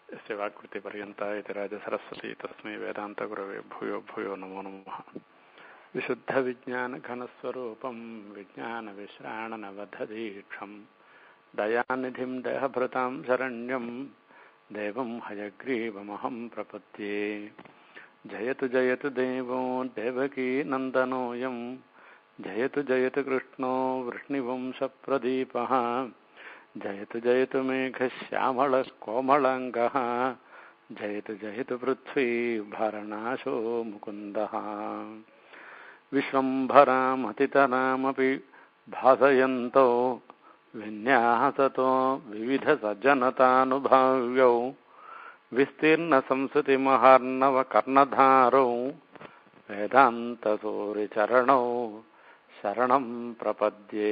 यस्य वाक्कृतिपर्यन्ता इति राजसरस्वती तस्मै वेदान्तगुरवे भूयो भूयो नमो नमः विशुद्धविज्ञानघनस्वरूपं विज्ञानविश्राणनवधदीक्षं दयानिधिं देहभृतां शरण्यं देवं हयग्रीवमहं प्रपद्ये जयतु जयतु देवो देवकीनन्दनोऽयं जयतु जयतु कृष्णो वृष्णिवंशप्रदीपः जयतु जयतु मेघश्यामलः कोमलाङ्गः जयतु जयतु पृथ्वी भरणाशो मुकुन्दः विश्वम्भरामतितरामपि भासयन्तो विन्यासतो विविधसज्जनतानुभाव्यौ विस्तीर्णसंस्कृतिमहार्णवकर्णधारौ वेदान्तसूरिचरणौ शरणं प्रपद्ये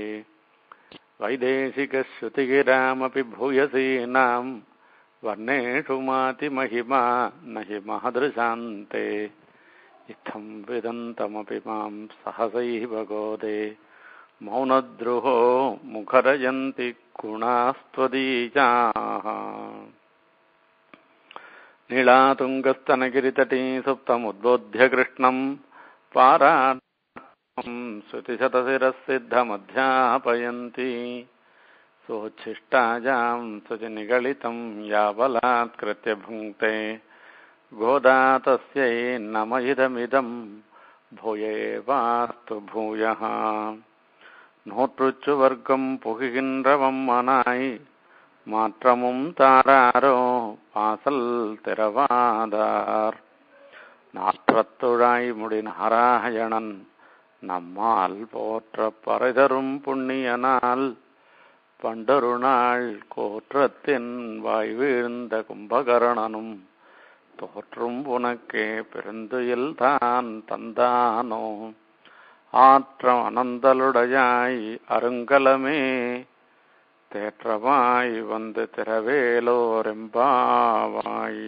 वैदेशिकश्रुतिगिरामपि भूयसीनां वर्णेषु मातिमहिमा न हि महदृशान्ते इत्थं विदन्तमपि मां सहसैव गोदे मौनद्रुहो मुखरयन्ति गुणास्त्वदीयाः नीलातुङ्गस्तनगिरितटी सुप्तमुद्बोध्य कृष्णं पारा श्रुतिशतशिरःसिद्धमध्यापयन्ति सोच्छिष्टायां सुचिनिगलितं याबलात्कृत्य भुङ्क्ते गोदा तस्यै नम इदमिदं भूयेवास्तु भूयः நோற்றுச்சுவர்க்கம் புகுகின்றவம் மனாய் மாற்றமும் தாராரோ வாசல் திறவாதார் நாற்றத்துழாய் முடி நாராயணன் நம்மால் போற்ற பறைதரும் புண்ணியனால் பண்டொரு நாள் கோற்றத்தின் வாய் வீழ்ந்த கும்பகரணனும் தோற்றும் உனக்கே பெருந்துயில் தான் தந்தானோ ஆற்றம் அனந்தலுடையாய் அருங்கலமே தேற்றமாய் வந்து திரவேலோரெம்பாவாய்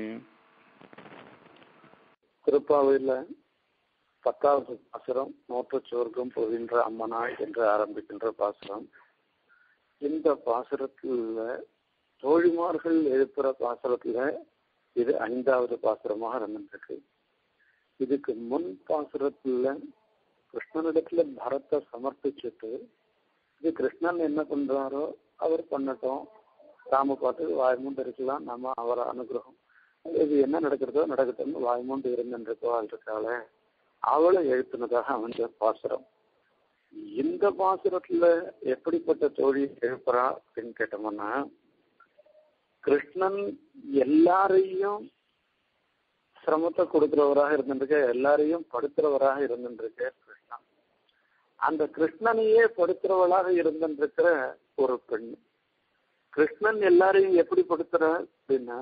திருப்பாவையில் பத்தாவது பாசுரம் நோற்று சுவர்க்கம் போகின்ற அம்மனாய் என்று ஆரம்பிக்கின்ற பாசுரம் இந்த பாசுரத்தில் தோழிமார்கள் எழுப்புற பாசுரத்துல இது ஐந்தாவது பாசுரமாக இருந்திருக்கு இதுக்கு முன் பாசுரத்துல கிருஷ்ணனிடத்துல பரத்தை சமர்ப்பிச்சுட்டு இது கிருஷ்ணன் என்ன பண்றாரோ அவர் பண்ணட்டும் ராம பாட்டு வாய்மூண்டு இருக்கலாம் நம்ம அவரை அனுகிரகம் இது என்ன நடக்கிறதோ நடக்கட்டும்னு வாய்மூண்டு இருந்துருக்கோள் இருக்காளே அவளை எழுத்துனதாக அமைஞ்ச பாசுரம் இந்த பாசுரத்துல எப்படிப்பட்ட தோழி எழுப்புறா அப்படின்னு கேட்டோம்னா கிருஷ்ணன் எல்லாரையும் சிரமத்தை கொடுக்கிறவராக இருந்துருக்க எல்லாரையும் படுத்துறவராக இருந்துருக்க கிருஷ்ணன் அந்த கிருஷ்ணனையே படுத்துறவளாக இருந்துருக்கிற ஒரு பெண் கிருஷ்ணன் எல்லாரையும் எப்படி படுத்துற அப்படின்னா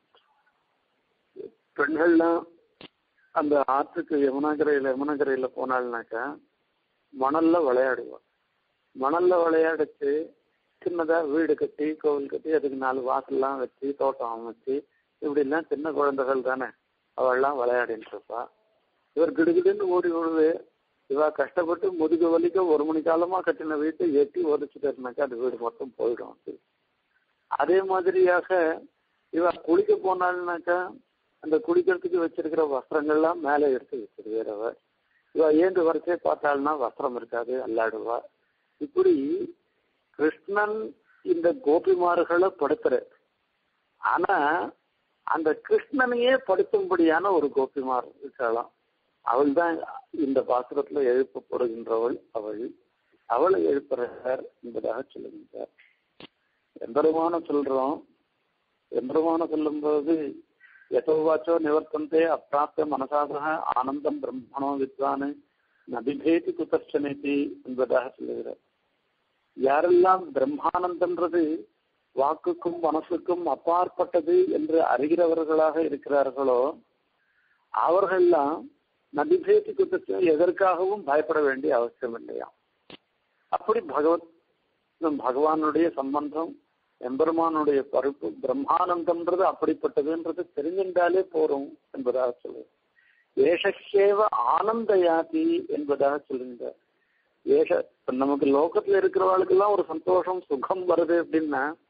பெண்கள்லாம் அந்த ஆற்றுக்கு யமுனாகரையில் யமுனாகரையில் போனாள்னாக்கா மணல்ல விளையாடுவாள் மணல்ல விளையாடிச்சு சின்னதா வீடு கட்டி கோவில் கட்டி அதுக்கு நாலு வாசல்லாம் வச்சு தோட்டம் அமைச்சு இப்படிலாம் சின்ன குழந்தைகள் தானே அவள்லாம் விளையாடிட்டு இருப்பா இவர் கிடுகிடுன்னு ஓடி ஓடுது இவ கஷ்டப்பட்டு முதுகு வலிக்க ஒரு மணி காலமா கட்டின வீட்டை எட்டி உதச்சிட்டாருனாக்கா அந்த வீடு மொத்தம் போயிடும் அது அதே மாதிரியாக இவ குளிக்க போனாள்னாக்கா அந்த குளிக்கிறதுக்கு வச்சிருக்கிற வஸ்திரங்கள்லாம் மேலே எடுத்து வச்சிருக்கிறவ இவ ஏந்து வரைச்சே பார்த்தாள்னா வஸ்திரம் இருக்காது அல்லாடுவா இப்படி கிருஷ்ணன் இந்த கோபிமார்களை படுத்துற ஆனா அந்த கிருஷ்ணனையே படுத்தும்படியான ஒரு கோபிமார் இருக்கலாம் அவள் தான் இந்த பாசுரத்துல எழுப்பப்படுகின்றவள் அவள் அவளை எழுப்புறார் என்பதாக சொல்லுகின்றார் எம்பெருமான சொல்றோம் எம்பெருமான சொல்லும்போது எதோவாச்சோ நிவர்த்தந்தே அப்பிராப்த மனசாதக ஆனந்தம் பிரம்மணோ வித்வானு நபிபேதி குதர்ச்சனேதி என்பதாக சொல்லுகிறார் யாரெல்லாம் பிரம்மானந்தன்றது வாக்குக்கும் மனசுக்கும் அப்பாற்பட்டது என்று அறிகிறவர்களாக இருக்கிறார்களோ அவர்கள்லாம் நபிபேதி குத்தத்தை எதற்காகவும் பயப்பட வேண்டிய அவசியம் இல்லையா அப்படி பகவத் பகவானுடைய சம்பந்தம் எம்பெருமானுடைய பருப்பு பிரம்மானந்தம்ன்றது அப்படிப்பட்டதுன்றது தெரிஞ்சின்றாலே போறோம் என்பதாக சொல்லுது ஏஷேவ ஆனந்த யாதி என்பதாக சொல்லுங்க ஏஷ நமக்கு லோகத்துல இருக்கிறவர்களுக்கெல்லாம் ஒரு சந்தோஷம் சுகம் வருது அப்படின்னா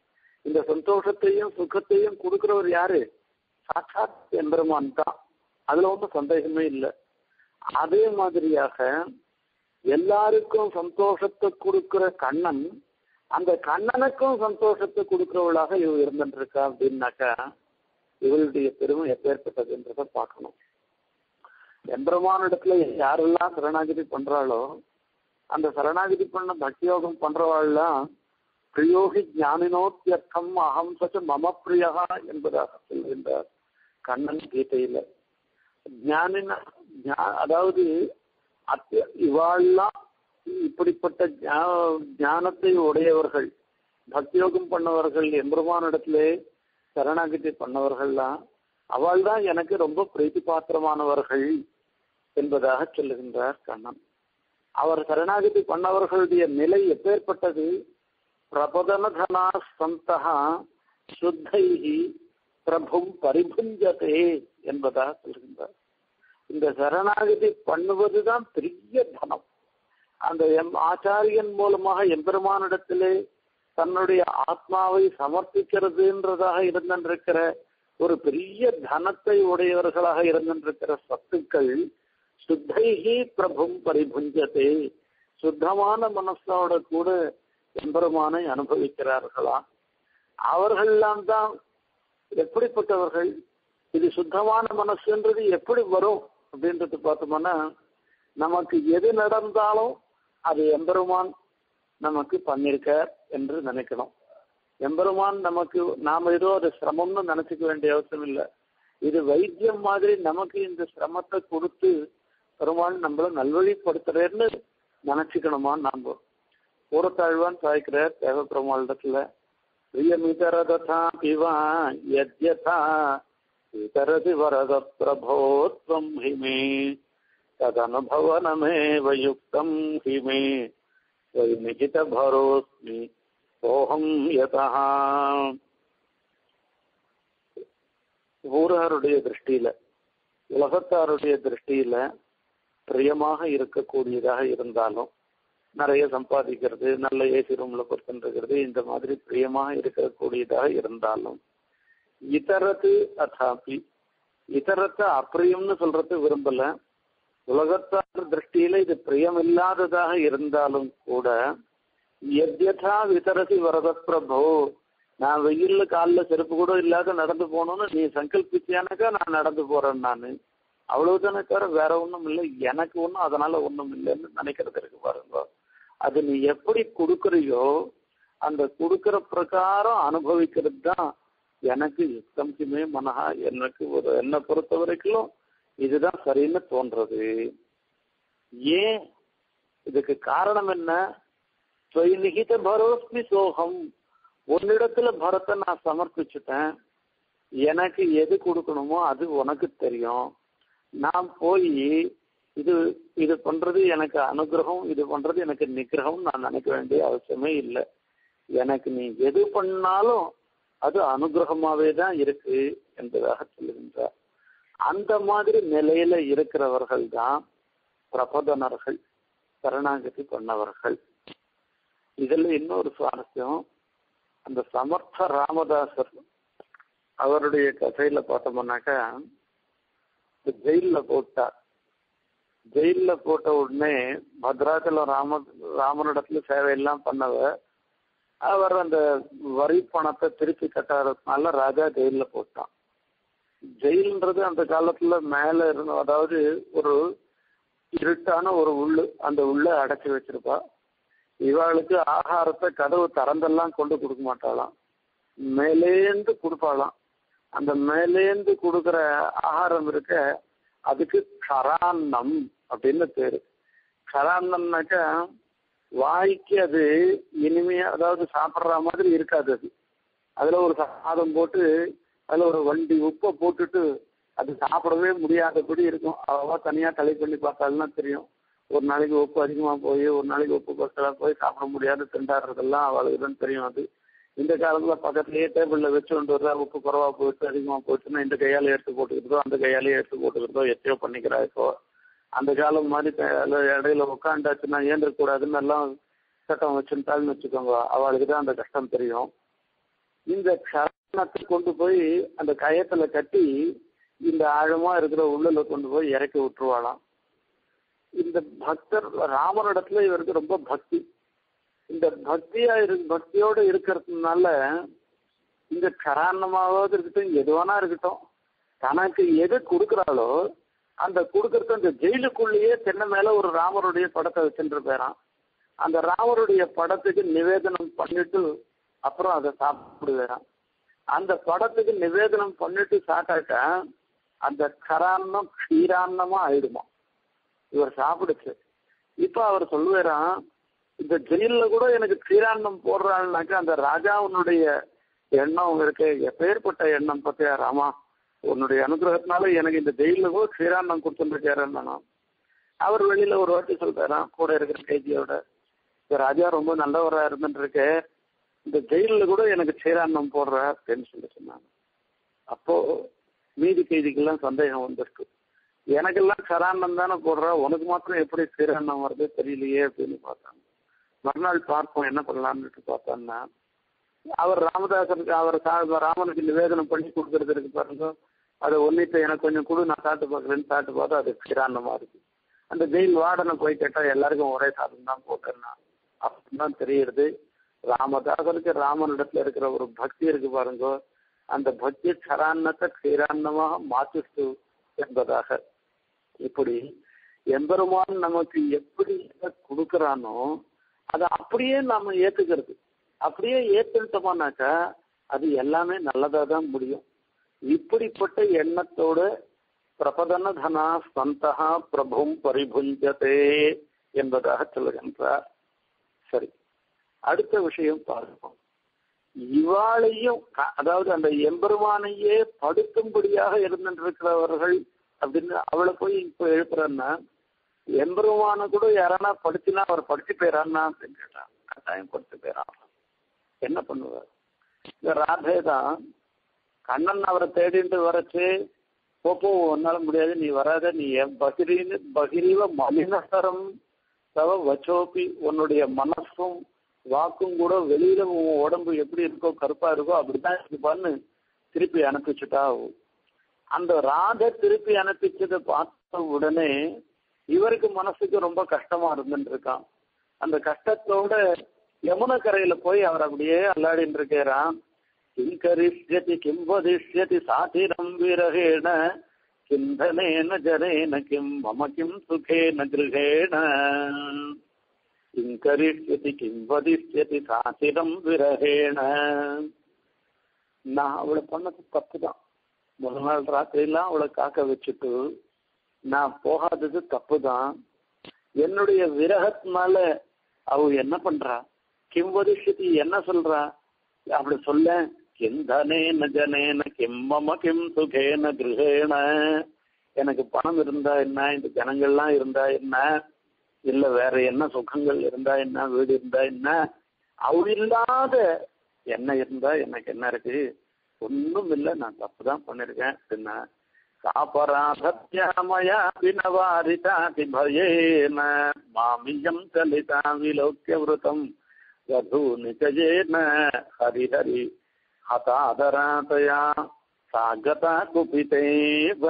இந்த சந்தோஷத்தையும் சுகத்தையும் கொடுக்கிறவர் யாரு சாட்சாத் எம்பெருமான் தான் அதுல ஒன்றும் சந்தேகமே இல்லை அதே மாதிரியாக எல்லாருக்கும் சந்தோஷத்தை கொடுக்கிற கண்ணன் அந்த கண்ணனுக்கும் சந்தோஷத்தை கொடுக்கிறவளாக இவ இருந்துருக்கா அப்படின்னாக்கா இவளுடைய பெருமை எப்பேற்பட்டதுன்றத பார்க்கணும் எம்பெருமானிடத்துல யாரெல்லாம் சரணாகிதி பண்றாளோ அந்த சரணாகிதி பண்ண பக்தியோகம் பண்றவாள்லாம் பிரியோகி ஞானினோத்தியர்த்தம் அகம் சச்ச மம பிரியா என்பதாக சொல்கின்றார் கண்ணன் கீதையில ஞானின அதாவது அத்திய இவாள்லாம் இப்படிப்பட்ட ஞானத்தை உடையவர்கள் பக்தியோகம் பண்ணவர்கள் எம்பெருமானிடத்திலே சரணாகிதி பண்ணவர்கள்லாம் அவள் தான் எனக்கு ரொம்ப பிரீத்தி பாத்திரமானவர்கள் என்பதாக சொல்லுகின்றார் கண்ணன் அவர் சரணாகிதி பண்ணவர்களுடைய நிலை எப்பேற்பட்டது பிரபதனதனா சந்தகா சுத்தைகி பிரபும் பரிபுஞ்சதே என்பதாக சொல்கின்றார் இந்த சரணாகிதி பண்ணுவதுதான் பெரிய தனம் அந்த எம் ஆச்சாரியன் மூலமாக எம்பெருமானிடத்திலே தன்னுடைய ஆத்மாவை சமர்ப்பிக்கிறதுன்றதாக இருந்திருக்கிற ஒரு பெரிய தனத்தை உடையவர்களாக இருந்திருக்கிற சத்துக்கள் சுத்தைகி பிரபும் பரிபுஞ்சதே சுத்தமான மனசோட கூட எம்பெருமானை அனுபவிக்கிறார்களா அவர்கள்லாம் தான் எப்படிப்பட்டவர்கள் இது சுத்தமான மனசுன்றது எப்படி வரும் அப்படின்றது பார்த்தோம்னா நமக்கு எது நடந்தாலும் அது எம்பெருமான் நமக்கு பண்ணிருக்கார் என்று நினைக்கணும் எம்பெருமான் நமக்கு நாம ஏதோ அது சிரமம்னு நினைச்சுக்க வேண்டிய அவசியம் இல்லை இது வைத்தியம் மாதிரி நமக்கு இந்த சிரமத்தை கொடுத்து பெருமாள் நம்மள நல்வழிப்படுத்துறேன்னு நினைச்சுக்கணுமா நாம ஊரத்தாழ்வான் சாய்க்கிறார் தேவ பெருமாளிடத்துல பிரியமிதரதா பிவா யத்யதா இதரதி வரத பிரபோத்வம் ஹிமே तदनुभवनमेव युक्तम् हि मे त्वयि निहितभरोऽस्मि सोऽहं यतः ஊராருடைய திருஷ்டியில உலகத்தாருடைய திருஷ்டியில பிரியமாக இருக்கக்கூடியதாக இருந்தாலும் நிறைய சம்பாதிக்கிறது நல்ல ஏசி ரூம்ல பொறுத்துருக்கிறது இந்த மாதிரி பிரியமாக இருக்கக்கூடியதாக இருந்தாலும் இதரத்து அதாபி இதரத்தை அப்பிரியம்னு சொல்றது விரும்பல உலகத்தார் திருஷ்டியில இது பிரியமில்லாததாக இருந்தாலும் கூட எத்யதா விதரசி வரத பிரபோ நான் வெயில்ல காலில் செருப்பு கூட இல்லாத நடந்து போகணும்னு நீ சங்கல்பிச்சியானாக்கா நான் நடந்து போறேன் நான் அவ்வளவுதானே தவிர வேற ஒன்றும் இல்லை எனக்கு ஒன்றும் அதனால ஒன்றும் இல்லைன்னு நினைக்கிறது இருக்கு பாருங்க அது நீ எப்படி கொடுக்குறியோ அந்த கொடுக்கிற பிரகாரம் அனுபவிக்கிறது தான் எனக்கு யுத்தம்க்குமே மனஹா எனக்கு ஒரு என்னை பொறுத்த வரைக்கும் இதுதான் சரின்னு தோன்றது ஏன் இதுக்கு காரணம் என்ன நிகித பரோஸ்மி சோகம் உன்னிடத்துல பரத்தை நான் சமர்ப்பிச்சுட்டேன் எனக்கு எது கொடுக்கணுமோ அது உனக்கு தெரியும் நான் போய் இது இது பண்றது எனக்கு அனுகிரகம் இது பண்றது எனக்கு நிகிரகம் நான் நினைக்க வேண்டிய அவசியமே இல்லை எனக்கு நீ எது பண்ணாலும் அது அனுகிரகமாவே தான் இருக்கு என்பதாக சொல்லுகின்றார் அந்த மாதிரி நிலையில இருக்கிறவர்கள் தான் பிரபோதனர்கள் சரணாகதி பண்ணவர்கள் இதுல இன்னொரு சுவாரஸ்யம் அந்த சமர்த்த ராமதாசர் அவருடைய கதையில பார்த்தோம்னாக்கா ஜெயில போட்டார் ஜெயில போட்ட உடனே பத்ராச்சலம் ராம ராமனிடத்துல சேவையெல்லாம் பண்ணவர் அவர் அந்த வரி பணத்தை திருப்பி கட்டாததுனால ராஜா ஜெயில போட்டான் ஜெயில்ன்றது அந்த காலத்துல மேல இருந்த அதாவது ஒரு இருட்டான ஒரு உள்ளு அந்த உள்ள அடைச்சி வச்சிருப்பா இவாளுக்கு ஆகாரத்தை கதவு திறந்தெல்லாம் கொண்டு கொடுக்க மாட்டாளாம் மேலேந்து கொடுப்பாளாம் அந்த மேலேந்து கொடுக்குற ஆகாரம் இருக்க அதுக்கு கரான்னம் அப்படின்னு பேரு கரான்னம்னாக்கா வாய்க்கு அது இனிமையா அதாவது சாப்பிட்ற மாதிரி இருக்காது அது அதுல ஒரு சாதம் போட்டு அதுல ஒரு வண்டி உப்பை போட்டுட்டு அது சாப்பிடவே முடியாதபடி இருக்கும் அவ தனியா தலை பண்ணி பார்த்தாலும்னா தெரியும் ஒரு நாளைக்கு உப்பு அதிகமா போய் ஒரு நாளைக்கு உப்பு பக்கலா போய் சாப்பிட முடியாது திண்டாடுறதெல்லாம் அவளுக்கு தான் தெரியும் அது இந்த காலத்துல பக்கத்துலயே டேபிள்ல வச்சு கொண்டு வர்றா உப்பு குறவா போயிட்டு அதிகமா போச்சுன்னா இந்த கையால எடுத்து போட்டுக்கிறதோ அந்த கையாலேயே எடுத்து போட்டுக்கிறதோ எத்தையோ பண்ணிக்கிறா இப்போ அந்த காலம் மாதிரி இடையில உட்காண்டாச்சுன்னா ஏந்திரக்கூடாதுன்னு எல்லாம் சட்டம் வச்சுட்டாள்னு வச்சுக்கோங்க அவளுக்கு தான் அந்த கஷ்டம் தெரியும் இந்த சரணத்தை கொண்டு போய் அந்த கயத்துல கட்டி இந்த ஆழமா இருக்கிற உள்ளல கொண்டு போய் இறக்கி விட்டுருவாளாம் இந்த பக்தர் ராமனிடத்துல இவருக்கு ரொம்ப பக்தி இந்த பக்தியா இரு பக்தியோட இருக்கிறதுனால இந்த கராரணமாவது இருக்கட்டும் எதுவானா இருக்கட்டும் தனக்கு எது கொடுக்குறாளோ அந்த கொடுக்கறது அந்த ஜெயிலுக்குள்ளேயே தென்னை மேல ஒரு ராமருடைய படத்தை வச்சுட்டு போயிறான் அந்த ராமருடைய படத்துக்கு நிவேதனம் பண்ணிட்டு அப்புறம் அதை சாப்பிடுவேறான் அந்த படத்துக்கு நிவேதனம் பண்ணிட்டு சாப்பிட்டாக்க அந்த கரான்னம் க்ஷீரான்னமா ஆயிடுமா இவர் சாப்பிடுச்சு இப்ப அவர் சொல்லுவாராம் இந்த ஜெயில கூட எனக்கு க்ஷீரான்னம் போடுறாள்னாக்க அந்த ராஜாவுனுடைய எண்ணம் இருக்கு எப்பேற்பட்ட எண்ணம் பத்தியா ராமா உன்னுடைய அனுகிரகத்தினால எனக்கு இந்த ஜெயில கூட க்ஷீரான்னம் கொடுத்துருக்காருன்னா அவர் வெளியில ஒரு வாட்டி சொல்றாராம் கூட இருக்கிற கைதியோட இந்த ராஜா ரொம்ப நல்லவரா இருந்துட்டு இருக்கு இந்த ஜெயில கூட எனக்கு க்ஷீரான்னம் போடுற அப்படின்னு சொல்லி சொன்னாங்க அப்போ மீதி கைதிக்கெல்லாம் சந்தேகம் வந்திருக்கு எனக்கெல்லாம் கராண்ணம் தானே போடுறா உனக்கு மாத்திரம் எப்படி ஸ்ரீரண்ணம் வருது தெரியலையே அப்படின்னு பார்த்தாங்க மறுநாள் பார்ப்போம் என்ன பண்ணலாம்னு பார்த்தான்னா அவர் ராமதாசருக்கு அவர் ராமனுக்கு நிவேதனம் பண்ணி கொடுக்கறது இருக்கு பாருங்க அதை ஒன்னிட்டு எனக்கு கொஞ்சம் கொடு நான் சாப்பிட்டு பார்க்குறேன்னு சாப்பிட்டு பார்த்தா அது ஸ்ரீராண்ணமா இருக்கு அந்த ஜெயில் வார்டனை போய் கேட்டால் எல்லாருக்கும் ஒரே சாதம் தான் போட்டேன்னா அப்படிதான் தெரியுது ராமதாசருக்கு ராமனிடத்துல இருக்கிற ஒரு பக்தி இருக்கு பாருங்க அந்த பக்தி சரான்னத்தை க்ஷீரான்னமாக மாற்றிட்டு என்பதாக இப்படி எம்பெருமான் நமக்கு எப்படி கொடுக்கறானோ அதை அப்படியே நாம ஏத்துக்கிறது அப்படியே ஏத்துட்டோமானாக்கா அது எல்லாமே நல்லதா தான் முடியும் இப்படிப்பட்ட எண்ணத்தோட பிரபதன தனா சந்தகா பிரபும் பரிபுஞ்சதே என்பதாக சொல்லுகின்றார் சரி அடுத்த விஷயம் பார்ப்போம் இவாளையும் அதாவது அந்த எம்பெருமானையே படுத்தும்படியாக இருந்திருக்கிறவர்கள் அப்படின்னு அவளை போய் இப்போ எழுப்புறன்னா எம்பெருமான கூட யாரானா படிச்சுனா அவர் படிச்சு போயிறான்னா அப்படின்னு கேட்டான் கட்டாயம் படிச்சு போயிறான் என்ன பண்ணுவார் இந்த ராதே தான் கண்ணன் அவரை தேடிட்டு வரச்சு போப்போ உன்னால முடியாது நீ வராத நீ பகிரின்னு பகிரிவ மலினசரம் தவ வச்சோப்பி உன்னுடைய மனசும் வாக்கும் கூட வெளியில உன் உடம்பு எப்படி இருக்கோ கருப்பா இருக்கோ அப்படித்தான் இருப்பான்னு திருப்பி அனுப்பிச்சுட்டா அந்த ராத திருப்பி அனுப்பிச்சதை பார்த்த உடனே இவருக்கு மனசுக்கு ரொம்ப கஷ்டமா இருந்துட்டு இருக்கான் அந்த கஷ்டத்தோட யமுன கரையில போய் அவர் அப்படியே அல்லாடின்னு இருக்கிறான் கிம் கரிஷ்யதி கிம் வதிஷ்யதி சாதிரம் விரகேண சிந்தனேன ஜனேன கிம் மம கிம் சுகேன கிருகேண கிம் கரிஷ்யதி கிம் வதிஷ்யதி சாதிரம் விரகேண நான் அவளை பண்ணது தப்பு தான் முதல் நாள் ராத்திரியெல்லாம் அவளை காக்க வச்சுட்டு நான் போகாதது தப்பு தான் என்னுடைய விரகத்தினால அவ என்ன பண்றா கிம் வதிஷ்யதி என்ன சொல்றா அப்படி சொல்ல கிந்தனேன ஜனேன கிம் மம கிம் சுகேன கிருகேன எனக்கு பணம் இருந்தா என்ன இந்த ஜனங்கள்லாம் இருந்தா என்ன இல்ல வேற என்ன சுகங்கள் இருந்தா என்ன வீடு இருந்தா என்ன அவள் இல்லாத என்ன இருந்தா எனக்கு என்ன இருக்கு ஒன்றும் இல்லை நான் தப்பு தான் பண்ணிருக்கேன் அப்படின்னா சாபராதத்யாமயா பினவாரிதாதி பயேன மாமியம் கலிதா விலோக்கிய விரதம் வதூனிகஜேன ஹரிஹரி ஹதாதராதயா சாகதா குபிதேவ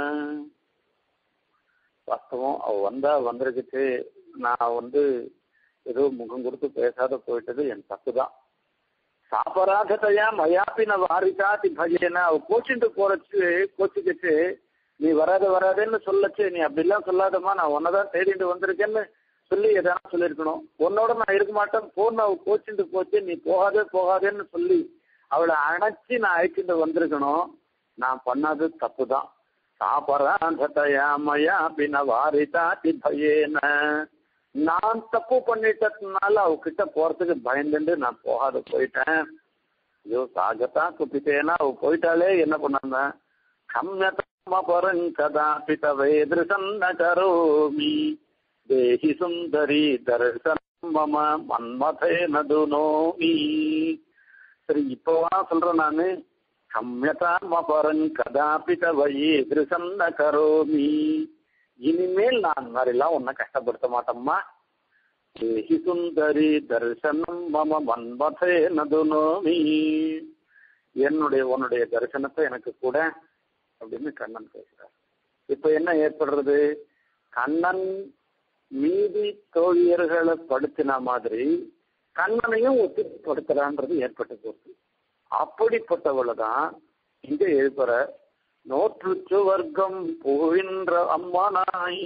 வாஸ்தவம் அவ வந்தா வந்திருக்குச்சு நான் வந்து ஏதோ முகம் கொடுத்து பேசாத போயிட்டது என் தப்பு தான் சாபராதத்தையா மயாப்பின வாரிதாதி பஜேன அவ கோச்சிட்டு போறச்சு கோச்சிக்கிச்சு நீ வராத வராதேன்னு சொல்லச்சு நீ அப்படிலாம் சொல்லாதம்மா நான் உன்னதான் தேடிட்டு வந்திருக்கேன்னு சொல்லி எதனா சொல்லியிருக்கணும் உன்னோட நான் இருக்க மாட்டேன் போன் அவ கோச்சிட்டு போச்சு நீ போகாதே போகாதேன்னு சொல்லி அவளை அணைச்சி நான் அழைச்சிட்டு வந்திருக்கணும் நான் பண்ணது தப்பு தான் சாபராதத்தையா மயாப்பின வாரிதாதி பஜேன நான் தப்பு பண்ணிட்டதுனால அவகிட்ட போறதுக்கு பயந்துட்டு நான் போகாத போயிட்டேன் ஐயோ சாகத்தா குப்பிட்டேனா அவ போயிட்டாலே என்ன பண்ணாங்க கம்யதம பரங்கதா பிதவே திருசன்ன கரோமி தேஹி சுந்தரி தர்சனம் மம மன்மதே நதுனோமி சரி இப்போவா சொல்றேன் நானு கம்யதாம பரங்கதாபி தவையே திருசன்ன கரோமி இனிமேல் நான் மாதிரிலாம் உன்னை கஷ்டப்படுத்த மாட்டோம்மா தேஹி சுந்தரி தர்சனம் மம மன்மதே நதுனோமி என்னுடைய உன்னுடைய தரிசனத்தை எனக்கு கூட அப்படின்னு கண்ணன் பேசுறார் இப்ப என்ன ஏற்படுறது கண்ணன் மீதி தோழியர்களை படுத்தின மாதிரி கண்ணனையும் ஒத்திப்படுத்துறான்றது ஏற்பட்டு போகுது அப்படிப்பட்டவளை தான் இங்க எழுப்புற நோற்று வர்க்கம் புகின்ற அம்மானாய்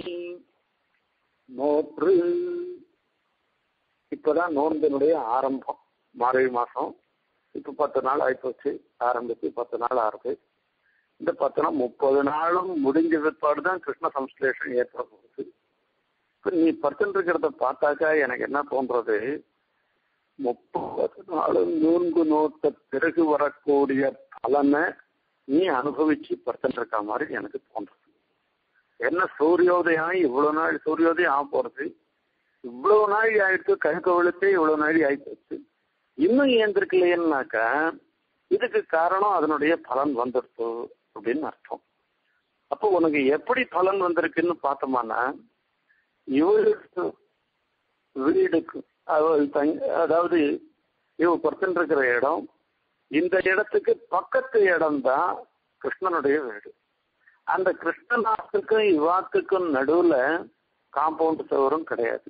நோற்று இப்பதான் நோன்பினுடைய ஆரம்பம் மார்கழி மாசம் இப்ப பத்து நாள் ஆயிப்போச்சு ஆரம்பிச்சு பத்து நாள் ஆறுது இந்த பத்து நாள் முப்பது நாளும் முடிஞ்ச பிற்பாடு தான் கிருஷ்ண சம்ஸ்லேஷன் ஏற்பட போகுது இப்ப நீ பர்சன்ட் இருக்கிறத பார்த்தாக்கா எனக்கு என்ன தோன்றது முப்பது நாளும் நூன்கு நோட்ட பிறகு வரக்கூடிய பலனை நீ அனுபவிச்சு பர்சன்ட் இருக்க மாதிரி எனக்கு தோன்றது என்ன சூரியோதயம் இவ்வளவு நாள் சூரியோதயம் ஆக போறது இவ்வளவு நாள் ஆயிடுச்சு கழுக்க விழுத்து இவ்வளவு நாள் ஆயிடுச்சு இன்னும் ஏந்திருக்கலையேன்னாக்கா இதுக்கு காரணம் அதனுடைய பலன் வந்துடுச்சு அப்படின்னு அர்த்தம் அப்போ உனக்கு எப்படி பலன் வந்திருக்குன்னு பார்த்தோம்னா இவருக்கு வீடுக்கு அவள் தங் அதாவது இவ பொறுத்துட்டு இருக்கிற இடம் இந்த இடத்துக்கு பக்கத்து இடம் தான் கிருஷ்ணனுடைய வீடு அந்த கிருஷ்ணநாத்துக்கும் இவாத்துக்கும் நடுவுல காம்பவுண்ட் சுவரும் கிடையாது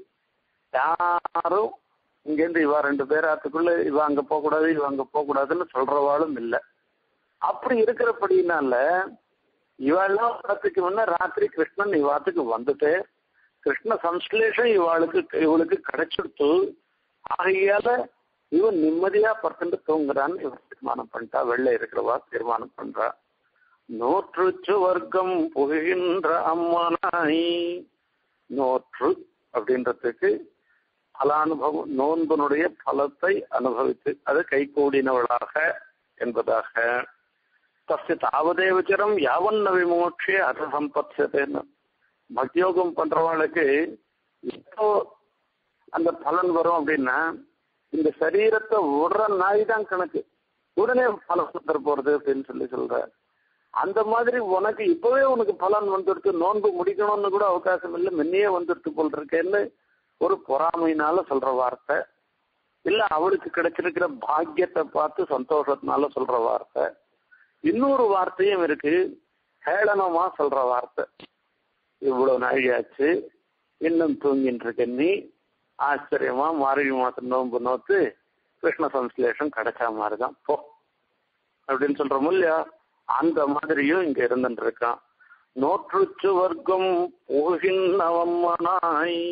யாரும் இங்கேருந்து இவா ரெண்டு பேராத்துக்குள்ள இவ அங்க போகக்கூடாது இவ அங்க போகக்கூடாதுன்னு சொல்றவாளும் இல்லை அப்படி இருக்கிறபடினால இவெல்லாம் வரத்துக்கு முன்ன ராத்திரி கிருஷ்ணன் இவாத்துக்கு வந்துட்டு கிருஷ்ண சம்ஸ்லேஷம் இவாளுக்கு இவளுக்கு கிடைச்சிடுத்து ஆகையால இவன் நிம்மதியா பர்சன்ட் தூங்குறான்னு இவன் தீர்மானம் பண்ணிட்டா வெளில இருக்கிறவா தீர்மானம் பண்றா நோற்று வர்க்கம் புகின்ற அம்மனாய் நோற்று அப்படின்றதுக்கு பலானுபவம் நோன்பனுடைய பலத்தை அனுபவித்து அது கைகூடினவளாக என்பதாக தஸ்ய தாவதேவச்சரம் யாவன்ன விமோட்சே அத சம்பத்சதேன்னு பக்தியோகம் பண்றவாளுக்கு இப்போ அந்த பலன் வரும் அப்படின்னா இந்த சரீரத்தை விடுற நாய் தான் கணக்கு உடனே பலன் தர போறது அப்படின்னு சொல்லி சொல்ற அந்த மாதிரி உனக்கு இப்பவே உனக்கு பலன் வந்துடுத்து நோன்பு முடிக்கணும்னு கூட அவகாசம் இல்லை முன்னையே வந்துடுத்து போல் இருக்கேன்னு ஒரு பொறாமையினால சொல்ற வார்த்தை இல்ல அவளுக்கு கிடைச்சிருக்கிற பாக்கியத்தை பார்த்து சந்தோஷத்தினால சொல்ற வார்த்தை இன்னொரு வார்த்தையும் இருக்கு ஹேளனமா சொல்ற வார்த்தை இவ்வளவு நாழியாச்சு இன்னும் தூங்கிட்டு இருக்க நீ ஆச்சரியமா மார்கழி மாசம் நோன்பு நோத்து கிருஷ்ண சம்ஸ்லேஷம் கிடைச்ச மாதிரிதான் போ அப்படின்னு சொல்றோம் இல்லையா அந்த மாதிரியும் இங்க இருந்துட்டு இருக்கான் நோற்றுச்சு வர்க்கம் போகின்றவம்மனாய்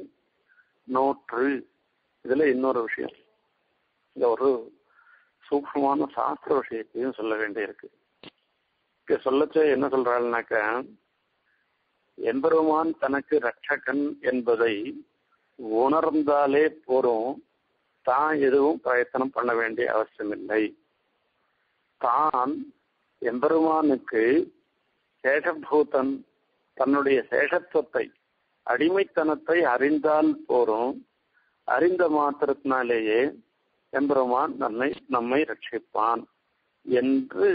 நோற்று இதுல இன்னொரு விஷயம் இந்த ஒரு சூக்மமான சாஸ்திர விஷயத்தையும் சொல்ல வேண்டியிருக்கு இங்க சொல்லச்ச என்ன சொல்றாள்னாக்க எம்பெருமான் தனக்கு ரட்சகன் என்பதை உணர்ந்தாலே போறோம் தான் எதுவும் பிரயத்தனம் பண்ண வேண்டிய அவசியமில்லை தான் எம்பெருமானுக்கு சேஷபூதன் தன்னுடைய சேஷத்துவத்தை அடிமைத்தனத்தை அறிந்தால் போறோம் அறிந்த மாத்திரத்தினாலேயே எம்பெருமான் நம்மை நம்மை ரட்சிப்பான் என்று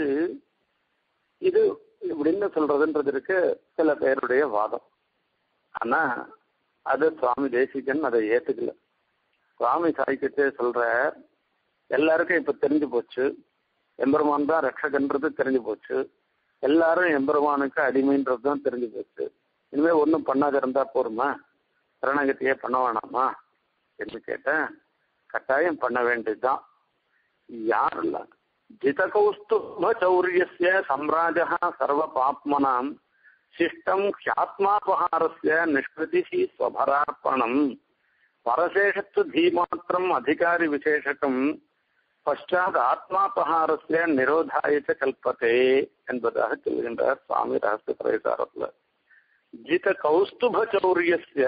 இது இப்படின்னு சொல்றதுன்றதுக்கு சில பேருடைய வாதம் ஆனா அது சுவாமி தேசிகன் அதை ஏத்துக்கல சுவாமி சாய்க்கிட்டே சொல்ற எல்லாருக்கும் இப்ப தெரிஞ்சு போச்சு எம்பெருமான் தான் ரட்சகன்றது தெரிஞ்சு போச்சு எல்லாரும் எம்பெருமானுக்கு அடிமைன்றது தான் தெரிஞ்சு போச்சு இனிமே ஒன்றும் பண்ணாத இருந்தா போருமா சரணகத்தையே பண்ண வேணாமா என்று கேட்டேன் கட்டாயம் பண்ண வேண்டியதுதான் யாரெல்லாம் ஜிதகௌஸ்துபச்சௌரியஸ்ய சம்ராஜः சர்வபாப்மனாம் சிஷ்டம் ஹியாத்மாபகாரஸ்ய நிஷ்கிருதிः ஸ்வபரார்ப்பணம் பரசேஷத்து தீமாத்திரம் அதிகாரி விசேஷகம் பஷாத் ஆத்மாபகாரஸ்ய நிரோதாய கல்பத்தே என்பதாக சொல்கின்றார் சுவாமி ரகசிய பிரசாரத்துல ஜித கௌஸ்துப சௌரியஸ்ய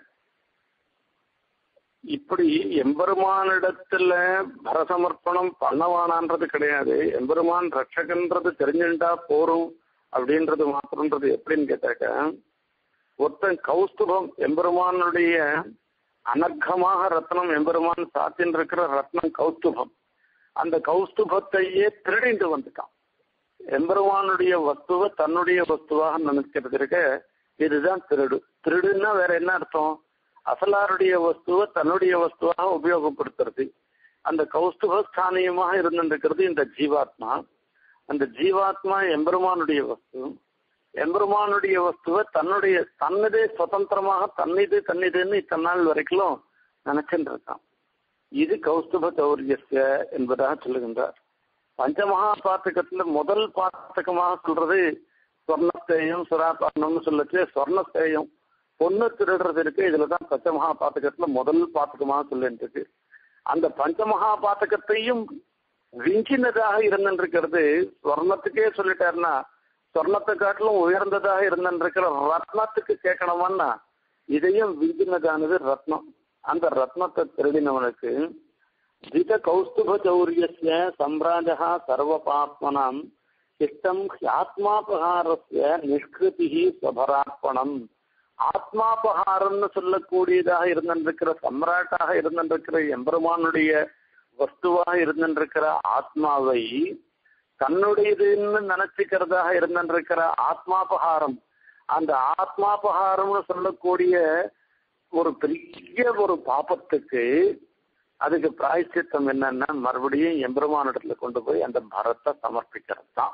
இப்படி எம்பெருமானிடத்துல பரசமர்ப்பணம் பண்ணவானான்றது கிடையாது எம்பெருமான் ரட்சகன்றது தெரிஞ்சுட்டா போரும் அப்படின்றது மாத்திரன்றது எப்படின்னு கேட்டாக்க ஒருத்தன் கௌஸ்துபம் எம்பெருமானுடைய அனர்க்கமாக ரத்னம் எம்பெருமான் சாத்தின் இருக்கிற ரத்னம் கௌஸ்துபம் அந்த கௌஸ்துபத்தையே திருடிட்டு வந்துட்டான் எம்பெருமானுடைய வஸ்துவை தன்னுடைய வஸ்துவாக நினைக்கிறது இருக்க இதுதான் திருடு திருடுன்னா வேற என்ன அர்த்தம் அசலாருடைய வஸ்துவை தன்னுடைய வஸ்துவாக உபயோகப்படுத்துறது அந்த கௌஸ்துபஸ்தானியமாக இருந்திருக்கிறது இந்த ஜீவாத்மா அந்த ஜீவாத்மா எம்பெருமானுடைய வஸ்து எம்பெருமானுடைய வஸ்துவை தன்னுடைய தன்னதே சுதந்திரமாக தன்னிது தன்னிதுன்னு இத்தனை நாள் வரைக்கும் நினைச்சுட்டு இருக்கான் இது கௌஸ்துப சௌரியஸ்ய என்பதாக சொல்லுகின்றார் பஞ்சமகா பாத்தகத்துல முதல் பாத்தகமாக சொல்றது சொர்ணஸ்தேயம் சுராபாரணம்னு சொல்லச்சு சொர்ணஸ்தேயம் பொண்ணு திருடுறது இருக்கு இதுலதான் பஞ்சமகா பாத்தகத்துல முதல் பாத்தகமாக சொல்லிட்டு இருக்கு அந்த பஞ்சமகா பாத்தகத்தையும் விஞ்சினதாக இருந்திருக்கிறது சொர்ணத்துக்கே சொல்லிட்டாருன்னா சொர்ணத்தை காட்டிலும் உயர்ந்ததாக இருந்திருக்கிற ரத்னத்துக்கு கேட்கணுமான்னா இதையும் விஞ்சினதானது ரத்னம் அந்த ரத்னத்தை திருடினவனுக்கு ஜித கௌஸ்துப சௌரியஸ்ய சம்ராஜா சர்வபாத்மனாம் இஷ்டம் ஆத்மாபகாரஸ்ய நிஷ்கிருதி ஸ்வபரார்ப்பணம் ஆத்மாபகாரம்னு சொல்லக்கூடியதாக இருந்திருக்கிற சம்ராட்டாக இருந்திருக்கிற எம்பெருமானுடைய வஸ்துவாக இருந்திருக்கிற ஆத்மாவை தன்னுடையதுன்னு நினைச்சுக்கிறதாக இருந்திருக்கிற ஆத்மாபகாரம் அந்த ஆத்மாபகாரம்னு சொல்லக்கூடிய ஒரு பெரிய ஒரு பாபத்துக்கு அதுக்கு பிராய்ச்சித்தம் என்னன்னா மறுபடியும் எம்பெருமானிடத்துல கொண்டு போய் அந்த பரத்தை சமர்ப்பிக்கிறது தான்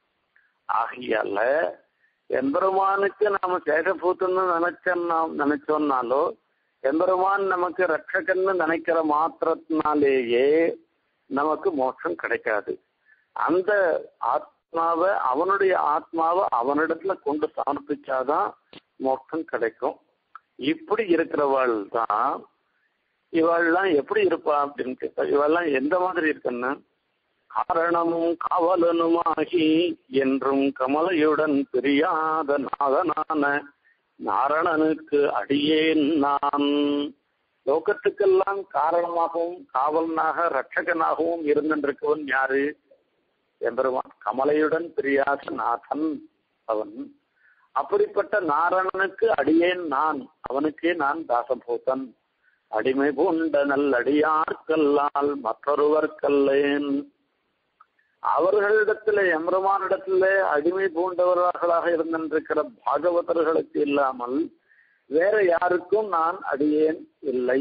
ஆகையால எம்பெருமானுக்கு நாம சேஷபூத்துன்னு நினைச்சோம்னா நினைச்சோம்னாலோ எம்பெருமான் நமக்கு ரட்சகன்னு நினைக்கிற மாத்திரத்தினாலேயே நமக்கு மோட்சம் கிடைக்காது அந்த ஆத்மாவை அவனுடைய ஆத்மாவை அவனிடத்துல கொண்டு சமர்ப்பிச்சாதான் மோட்சம் கிடைக்கும் இப்படி இருக்கிறவள் தான் இவள்லாம் எப்படி இருப்பா அப்படின்னு கேட்டா இவெல்லாம் எந்த மாதிரி இருக்குன்னா காரணமும் காவலனுமாகி என்றும் கமலையுடன் பிரியாத நாதனான நாரணனுக்கு அடியேன் நான் லோகத்துக்கெல்லாம் காரணமாகவும் காவலனாக ரட்சகனாகவும் இருந்திருக்கவன் யாரு எம்பெருமான் கமலையுடன் பிரியாத நாதன் அவன் அப்படிப்பட்ட நாரணனுக்கு அடியேன் நான் அவனுக்கே நான் தாசபூதன் அடிமை பூண்ட நல்லடியார்கல்லால் மற்றொருவர் கல்லேன் அவர்களிடத்துல எம்பெருமானிடத்துல அடிமை பூண்டவர்களாக இருந்திருக்கிற பாகவதர்களுக்கு இல்லாமல் வேற யாருக்கும் நான் அடியேன் இல்லை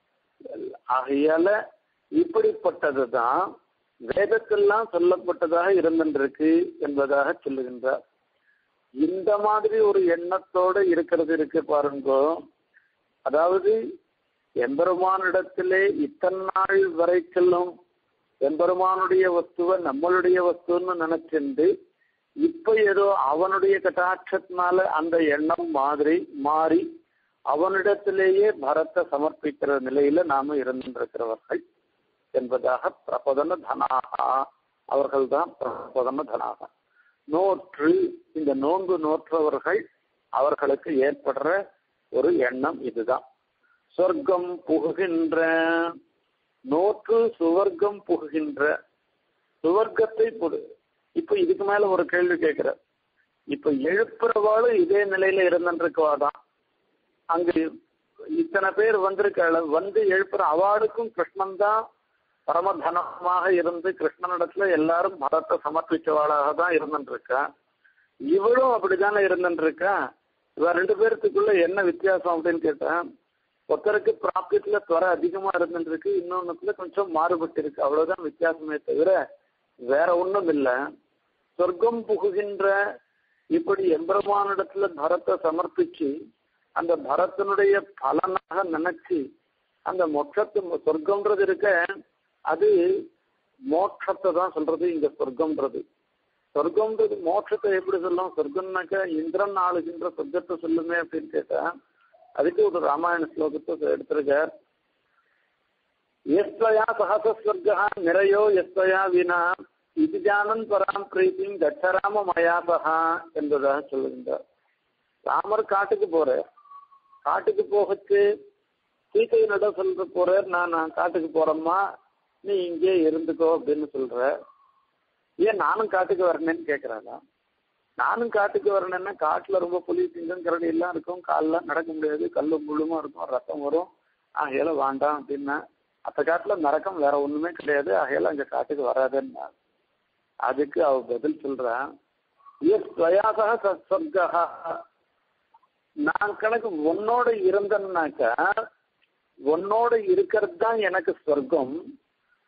ஆகையால இப்படிப்பட்டதுதான் வேதத்தெல்லாம் சொல்லப்பட்டதாக இருந்திருக்கு என்பதாக சொல்லுகின்றார் இந்த மாதிரி ஒரு எண்ணத்தோட இருக்கிறது இருக்கு பாருங்கோ அதாவது எம்பெருமானிடத்திலே இத்தனை நாள் வரைக்கும் எம்பெருமானுடைய வஸ்துவை நம்மளுடைய வஸ்துன்னு நினைச்சிருந்து இப்ப ஏதோ அவனுடைய கட்டாட்சத்தினால அந்த எண்ணம் மாதிரி மாறி அவனிடத்திலேயே பரத்தை சமர்ப்பிக்கிற நிலையில நாம இருந்திருக்கிறவர்கள் என்பதாக பிரபதன தனாகா அவர்கள்தான் பிரபதன தனாகா நோற்று இந்த நோன்பு நோற்றவர்கள் அவர்களுக்கு ஏற்படுற ஒரு எண்ணம் இதுதான் சொர்க்கம் புகுகின்ற நோற்று சுவர்க்கம் புகுகின்ற சுவர்க்கத்தை பொடு இப்ப இதுக்கு மேல ஒரு கேள்வி கேட்கிற இப்ப எழுப்புறவாளும் இதே நிலையில இருந்துருக்கவாதான் அங்கு இத்தனை பேர் வந்திருக்க வந்து எழுப்புற அவாளுக்கும் கிருஷ்ணன் தான் பரமதனமாக இருந்து கிருஷ்ணனிடத்துல எல்லாரும் மதத்தை சமர்ப்பிச்சவாளாக தான் இருந்துருக்கா இவளும் அப்படித்தானே இருந்துருக்கா இவ ரெண்டு பேர்த்துக்குள்ள என்ன வித்தியாசம் அப்படின்னு கேட்டேன் ஒருத்தருக்கு பிராப்தியத்துல துறை அதிகமா இருந்துருக்கு இன்னொன்னுக்குள்ள கொஞ்சம் மாறுபட்டு இருக்கு அவ்வளவுதான் வித்தியாசமே தவிர வேற ஒண்ணும் இல்லை சொர்க்கம் புகுகின்ற இப்படி எம்பெருமானிடத்துல பரத்தை சமர்ப்பிச்சு அந்த பரத்தினுடைய பலனாக நினைச்சு அந்த மொட்சத்து சொர்க்கம்ன்றது இருக்க அது மோட்சத்தை தான் சொல்றது இங்க சொர்க்கம்ன்றது சொர்க்கம்ன்றது மோட்சத்தை எப்படி சொல்லும் சொர்க்கம்னாக்க இந்திரன் ஆளுகின்ற சொர்க்கத்தை சொல்லுமே அப்படின்னு கேட்டா அதுக்கு ஒரு ராமாயண ஸ்லோகத்தை எடுத்திருக்கார் எஸ்வயா சகசஸ்வர்கா நிறையோ எஸ்வயா வினா இது ஜானன் பராம் பிரீத்தியும் கச்சராம மயாபகா என்பதாக சொல்லுகின்றார் ராமர் காட்டுக்கு போறார் காட்டுக்கு போகச்சு சீத்தையினிட சொல்ற போறார் நான் நான் காட்டுக்கு போறேம்மா நீ இங்கே இருந்துக்கோ அப்படின்னு சொல்ற ஏன் நானும் காட்டுக்கு வரணுன்னு கேட்கறாங்க நானும் காட்டுக்கு வரணுன்னா காட்டுல ரொம்ப புலி சிங்கம் கரடி எல்லாம் இருக்கும் காலில் நடக்க முடியாது கல்லும் முள்ளுமா இருக்கும் ரத்தம் வரும் ஆகையால வேண்டாம் அப்படின்னா அந்த காட்டுல நரக்கம் வேற ஒண்ணுமே கிடையாது ஆகையால அங்க காட்டுக்கு வராதுன்னா அதுக்கு அவ பதில் சொல்றான் ஸ்வயாசக சொர்க்கா நான் கணக்கு உன்னோட இருந்தேன்னாக்கா உன்னோட இருக்கிறது தான் எனக்கு சொர்க்கம்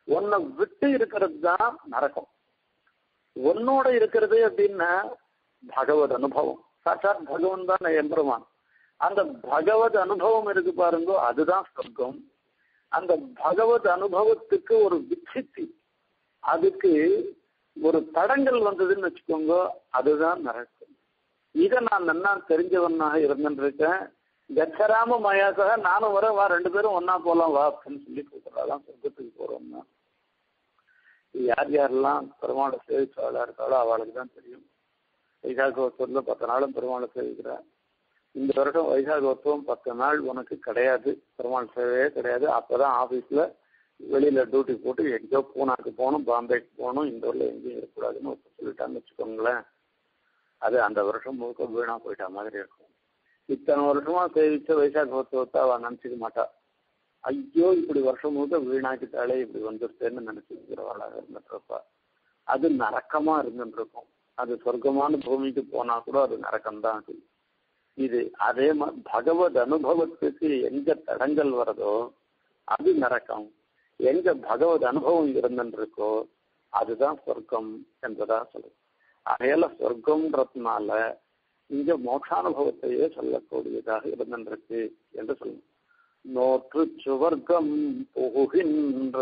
உன்னை விட்டு இருக்கிறது தான் நரகம் உன்னோட இருக்கிறது அப்படின்னா பகவத் அனுபவம் சாட்சாத் பகவான் தான் எம்பெருமான் அந்த பகவத் அனுபவம் இருக்கு பாருங்க அதுதான் சொர்க்கம் அந்த பகவத் அனுபவத்துக்கு ஒரு விச்சித்தி அதுக்கு ஒரு தடங்கள் வந்ததுன்னு வச்சுக்கோங்க அதுதான் நரக்கம் இதை நான் நன்னா தெரிஞ்சவனாக இருந்துருக்கேன் கச்சராம மயாசக நானும் வரேன் வா ரெண்டு பேரும் ஒன்னா போலாம் வா அப்படின்னு சொல்லி கூப்பிடுறாதான் சொர்க்கத்துக்கு போறோம்னா யார் யாரெல்லாம் பெருமாளை சேவிச்சாளா இருக்காளோ அவளுக்கு தான் தெரியும் வைசாக உற்சவத்துல பத்து நாளும் பெருமாளை சேவிக்கிறேன் இந்த வருடம் வைசாக உற்சவம் பத்து நாள் உனக்கு கிடையாது பெருமாள் சேவையே கிடையாது அப்பதான் ஆபீஸ்ல வெளியில டியூட்டி போட்டு எங்கேயோ பூனாக்கு போகணும் பாம்பேக்கு போகணும் இந்த ஊர்ல எங்கேயும் இருக்கக்கூடாதுன்னு சொல்லிட்டான்னு வச்சுக்கோங்களேன் அது அந்த வருஷம் முழுக்க வீணா போயிட்ட மாதிரி இருக்கும் இத்தனை வருஷமா சேவிச்ச வைசாக உற்சவத்தை அவ நினைச்சுக்க மாட்டா ஐயோ இப்படி வருஷம் முழுக்க வீணாக்கிட்டாலே இப்படி வந்துருச்சேன்னு நினைச்சுக்கிறவாளாக இருந்துட்டுருப்பா அது நரக்கமா இருந்துருக்கும் அது சொர்க்கமான பூமிக்கு போனா கூட அது நரக்கம்தான் அது இது அதே மாதிரி பகவத் அனுபவத்துக்கு எங்க தடங்கள் வருதோ அது நரக்கம் எங்க பகவத் அனுபவம் இருந்துருக்கோ அதுதான் சொர்க்கம் என்பதா சொல்லுது அதையில சொர்க்கம்ன்றதுனால இங்க மோட்சானுபவத்தையே சொல்லக்கூடியதாக இருந்திருக்கு என்று சொல்லணும் நோற்று சுவர்க்கம் புகுகின்ற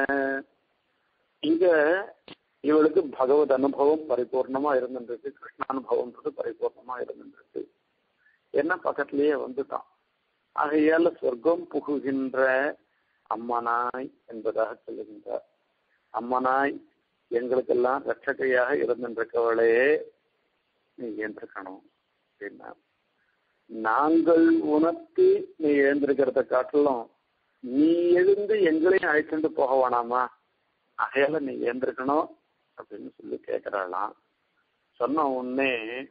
இங்க இவளுக்கு பகவத் அனுபவம் பரிபூர்ணமா இருந்துருக்கு கிருஷ்ணானுபவம்ன்றது பரிபூர்ணமா இருந்துருக்கு என்ன பக்கத்திலேயே வந்துட்டான் ஆகையால சொர்க்கம் புகுகின்ற அம்மனாய் என்பதாக சொல்லுகின்றார் அம்மனாய் எங்களுக்கெல்லாம் ரட்சகையாக இருந்திருக்கவளே நீ ஏந்திருக்கணும் அப்படின்னா நாங்கள் உனக்கு நீ எழுந்திருக்கிறத காட்டிலும் நீ எழுந்து எங்களையும் அழைச்சிட்டு போக வேணாமா அகையால நீ ஏந்திருக்கணும் அப்படின்னு சொல்லி கேட்கிறாளாம் சொன்ன உடனே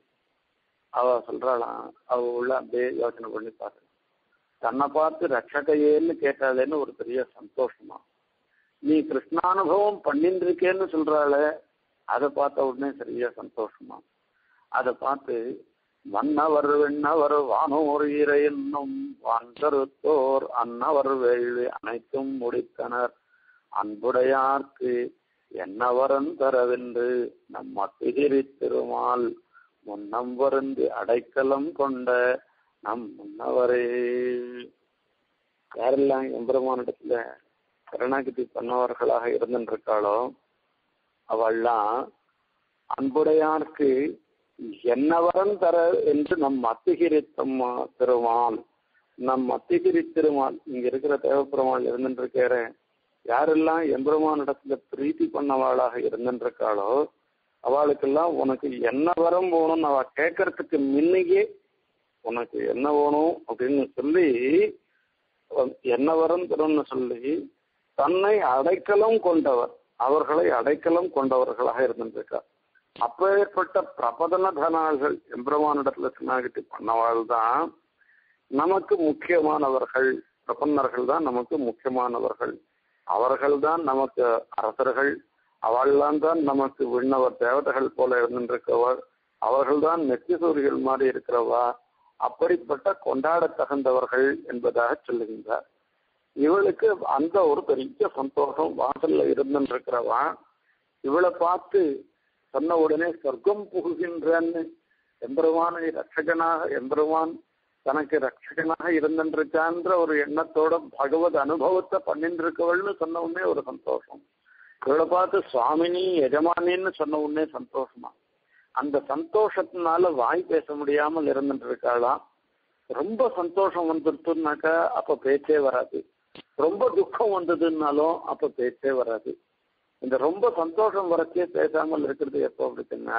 அவ சொல்றாளாம் அவ உள்ள அப்படியே யோசனை பண்ணி பாரு தன்னை பார்த்து ரட்சகையேன்னு கேட்டாளேன்னு ஒரு பெரிய சந்தோஷமா நீ கிருஷ்ணானுபவம் பண்ணிட்டு இருக்கேன்னு சொல்றாள அதை பார்த்த உடனே சரியா சந்தோஷமா அதை பார்த்து மன்னவர் விண்ணவர் வானோர் ஈர என்னும் வான்கருத்தோர் அன்னவர் வேள்வி அனைத்தும் முடித்தனர் அன்புடையார்க்கு என்னவரன் தரவென்று நம் அத்திகிரி திருமால் முன்னம் வருந்தி அடைக்கலம் கொண்ட நம் முன்னவரே யாரெல்லாம் எம்பெருமானிடத்துல கருணாகிதி பண்ணவர்களாக இருந்திருக்காளோ அவள்லாம் அன்புடையார்க்கு என்னவரம் தர என்று நம் அத்திகிரி திருமால் நம் அத்திகிரி திருமால் இங்க இருக்கிற தேவப்பெருமாள் இருந்துருக்கிற யாரெல்லாம் எம்பெருமான் இடத்துல பிரீத்தி பண்ணவாளாக இருந்துருக்காளோ அவளுக்கெல்லாம் உனக்கு என்ன வரம் போகணும்னு அவ கேட்கறதுக்கு முன்னையே உனக்கு என்ன வேணும் அப்படின்னு சொல்லி என்ன வரம் தரும்னு சொல்லி தன்னை அடைக்கலம் கொண்டவர் அவர்களை அடைக்கலம் கொண்டவர்களாக இருந்திருக்கார் அப்பேற்பட்ட பிரபதன தனாள்கள் எம்பிரமானிடத்துல சின்னாகிட்டு பண்ணவாள் தான் நமக்கு முக்கியமானவர்கள் பிரபன்னர்கள் தான் நமக்கு முக்கியமானவர்கள் அவர்கள் தான் நமக்கு அரசர்கள் அவள்லாம் தான் நமக்கு விண்ணவர் தேவதைகள் போல இருந்திருக்கவர் அவர்கள் தான் நெத்திசூரிகள் மாதிரி இருக்கிறவா அப்படிப்பட்ட கொண்டாட தகுந்தவர்கள் என்பதாக சொல்லுகின்றார் இவளுக்கு அந்த ஒரு பெரிய சந்தோஷம் வாசல்ல இருந்துருக்கிறவா இவளை பார்த்து சொன்ன உடனே சொர்க்கம் புகுகின்றன்னு எம்பெருமானை ரட்சகனாக எம்பெருமான் தனக்கு ரட்சகனாக இருந்துருக்கான்ற ஒரு எண்ணத்தோட பகவத் அனுபவத்தை பண்ணிட்டு இருக்கவள்னு சொன்ன உடனே ஒரு சந்தோஷம் இவளை பார்த்து சுவாமினி எஜமானின்னு சொன்ன உடனே சந்தோஷமா அந்த சந்தோஷத்தினால வாய் பேச முடியாமல் இருந்துட்டு இருக்காளாம் ரொம்ப சந்தோஷம் வந்துருச்சுனாக்கா அப்ப பேச்சே வராது ரொம்ப துக்கம் வந்ததுன்னாலும் அப்ப பேச்சே வராது இந்த ரொம்ப சந்தோஷம் வரச்சே பேசாமல் இருக்கிறது எப்போ அப்படின்னா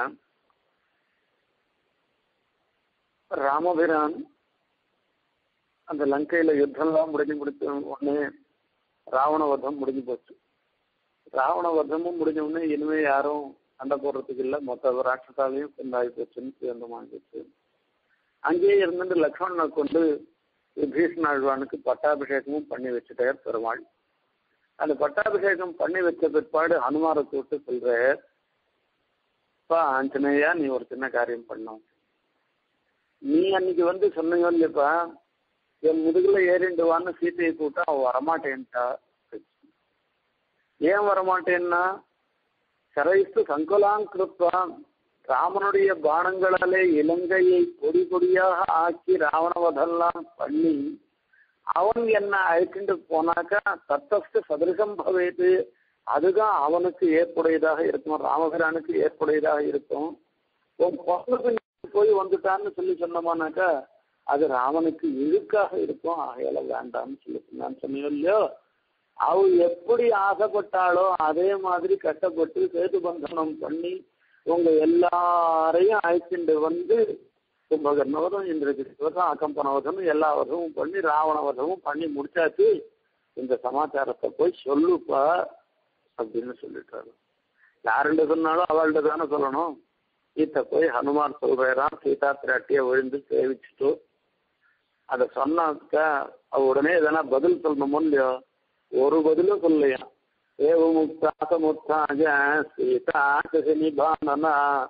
ராமபிரான் அந்த லங்கையில யுத்தம்லாம் முடிஞ்சு முடிச்ச உடனே ராவண வதம் முடிஞ்சு போச்சு ராவண வதமும் முடிஞ்ச உடனே இனிமே யாரும் சண்டை போடுறதுக்கு இல்லை மொத்த ராட்சசாலையும் கொண்டாகி போச்சுன்னு சேர்ந்தமாகி போச்சு அங்கேயே இருந்துட்டு லக்ஷ்மணனை கொண்டு விபீஷண ஆழ்வானுக்கு பட்டாபிஷேகமும் பண்ணி வச்சுட்டார் பெருமாள் அந்த பட்டாபிஷேகம் பண்ணி வச்ச பிற்பாடு ஹனுமாரை கூப்பிட்டு சொல்றார் பா ஆஞ்சநேயா நீ ஒரு சின்ன காரியம் பண்ணும் நீ அன்னைக்கு வந்து சொன்னீங்க இல்லையப்பா என் முதுகுல ஏறிண்டு வான்னு சீத்தையை கூட்டா அவ வரமாட்டேன்ட்டா ஏன் வரமாட்டேன்னா சரைஸ்து சங்குலாங் கிருத்வான் ராமனுடைய பானங்களாலே இலங்கையை பொடி பொடியாக ஆக்கி ராவணவதெல்லாம் பண்ணி அவன் என்ன அழைக்கிட்டு போனாக்கா தத்தஸ்து சதிருகம் பவேது அதுதான் அவனுக்கு ஏற்புடையதாக இருக்கும் ராமபிரானுக்கு ஏற்புடையதாக இருக்கும் உன் பொண்ணுக்கு நீ போய் வந்துட்டான்னு சொல்லி சொன்னோமானாக்கா அது ராமனுக்கு இழுக்காக இருக்கும் ஆகையால வேண்டாம்னு சொல்லி நான் சொன்னேன் இல்லையோ அவ எப்படி ஆசைப்பட்டாலோ அதே மாதிரி கஷ்டப்பட்டு சேது பந்தனம் பண்ணி உங்க எல்லாரையும் அழைச்சிட்டு வந்து கும்பகர்ணவதம் இந்திரஜித்வதம் அகம்பனவதம் எல்லா வதமும் பண்ணி ராவணவதமும் பண்ணி முடிச்சாச்சு இந்த சமாச்சாரத்தை போய் சொல்லுப்பா அப்படின்னு சொல்லிட்டாரு யாருண்ட சொன்னாலும் அவள்கிட்ட தானே சொல்லணும் இத போய் ஹனுமான் சொல்றாராம் சீதா பிராட்டிய விழுந்து சேவிச்சுட்டு அதை சொன்னாக்க அவ உடனே எதனா பதில் சொல்லணுமோ இல்லையோ ஒரு பதிலும் சொல்லலையா ஏவ முக்தாக முத்தாக சீதா நிபானனா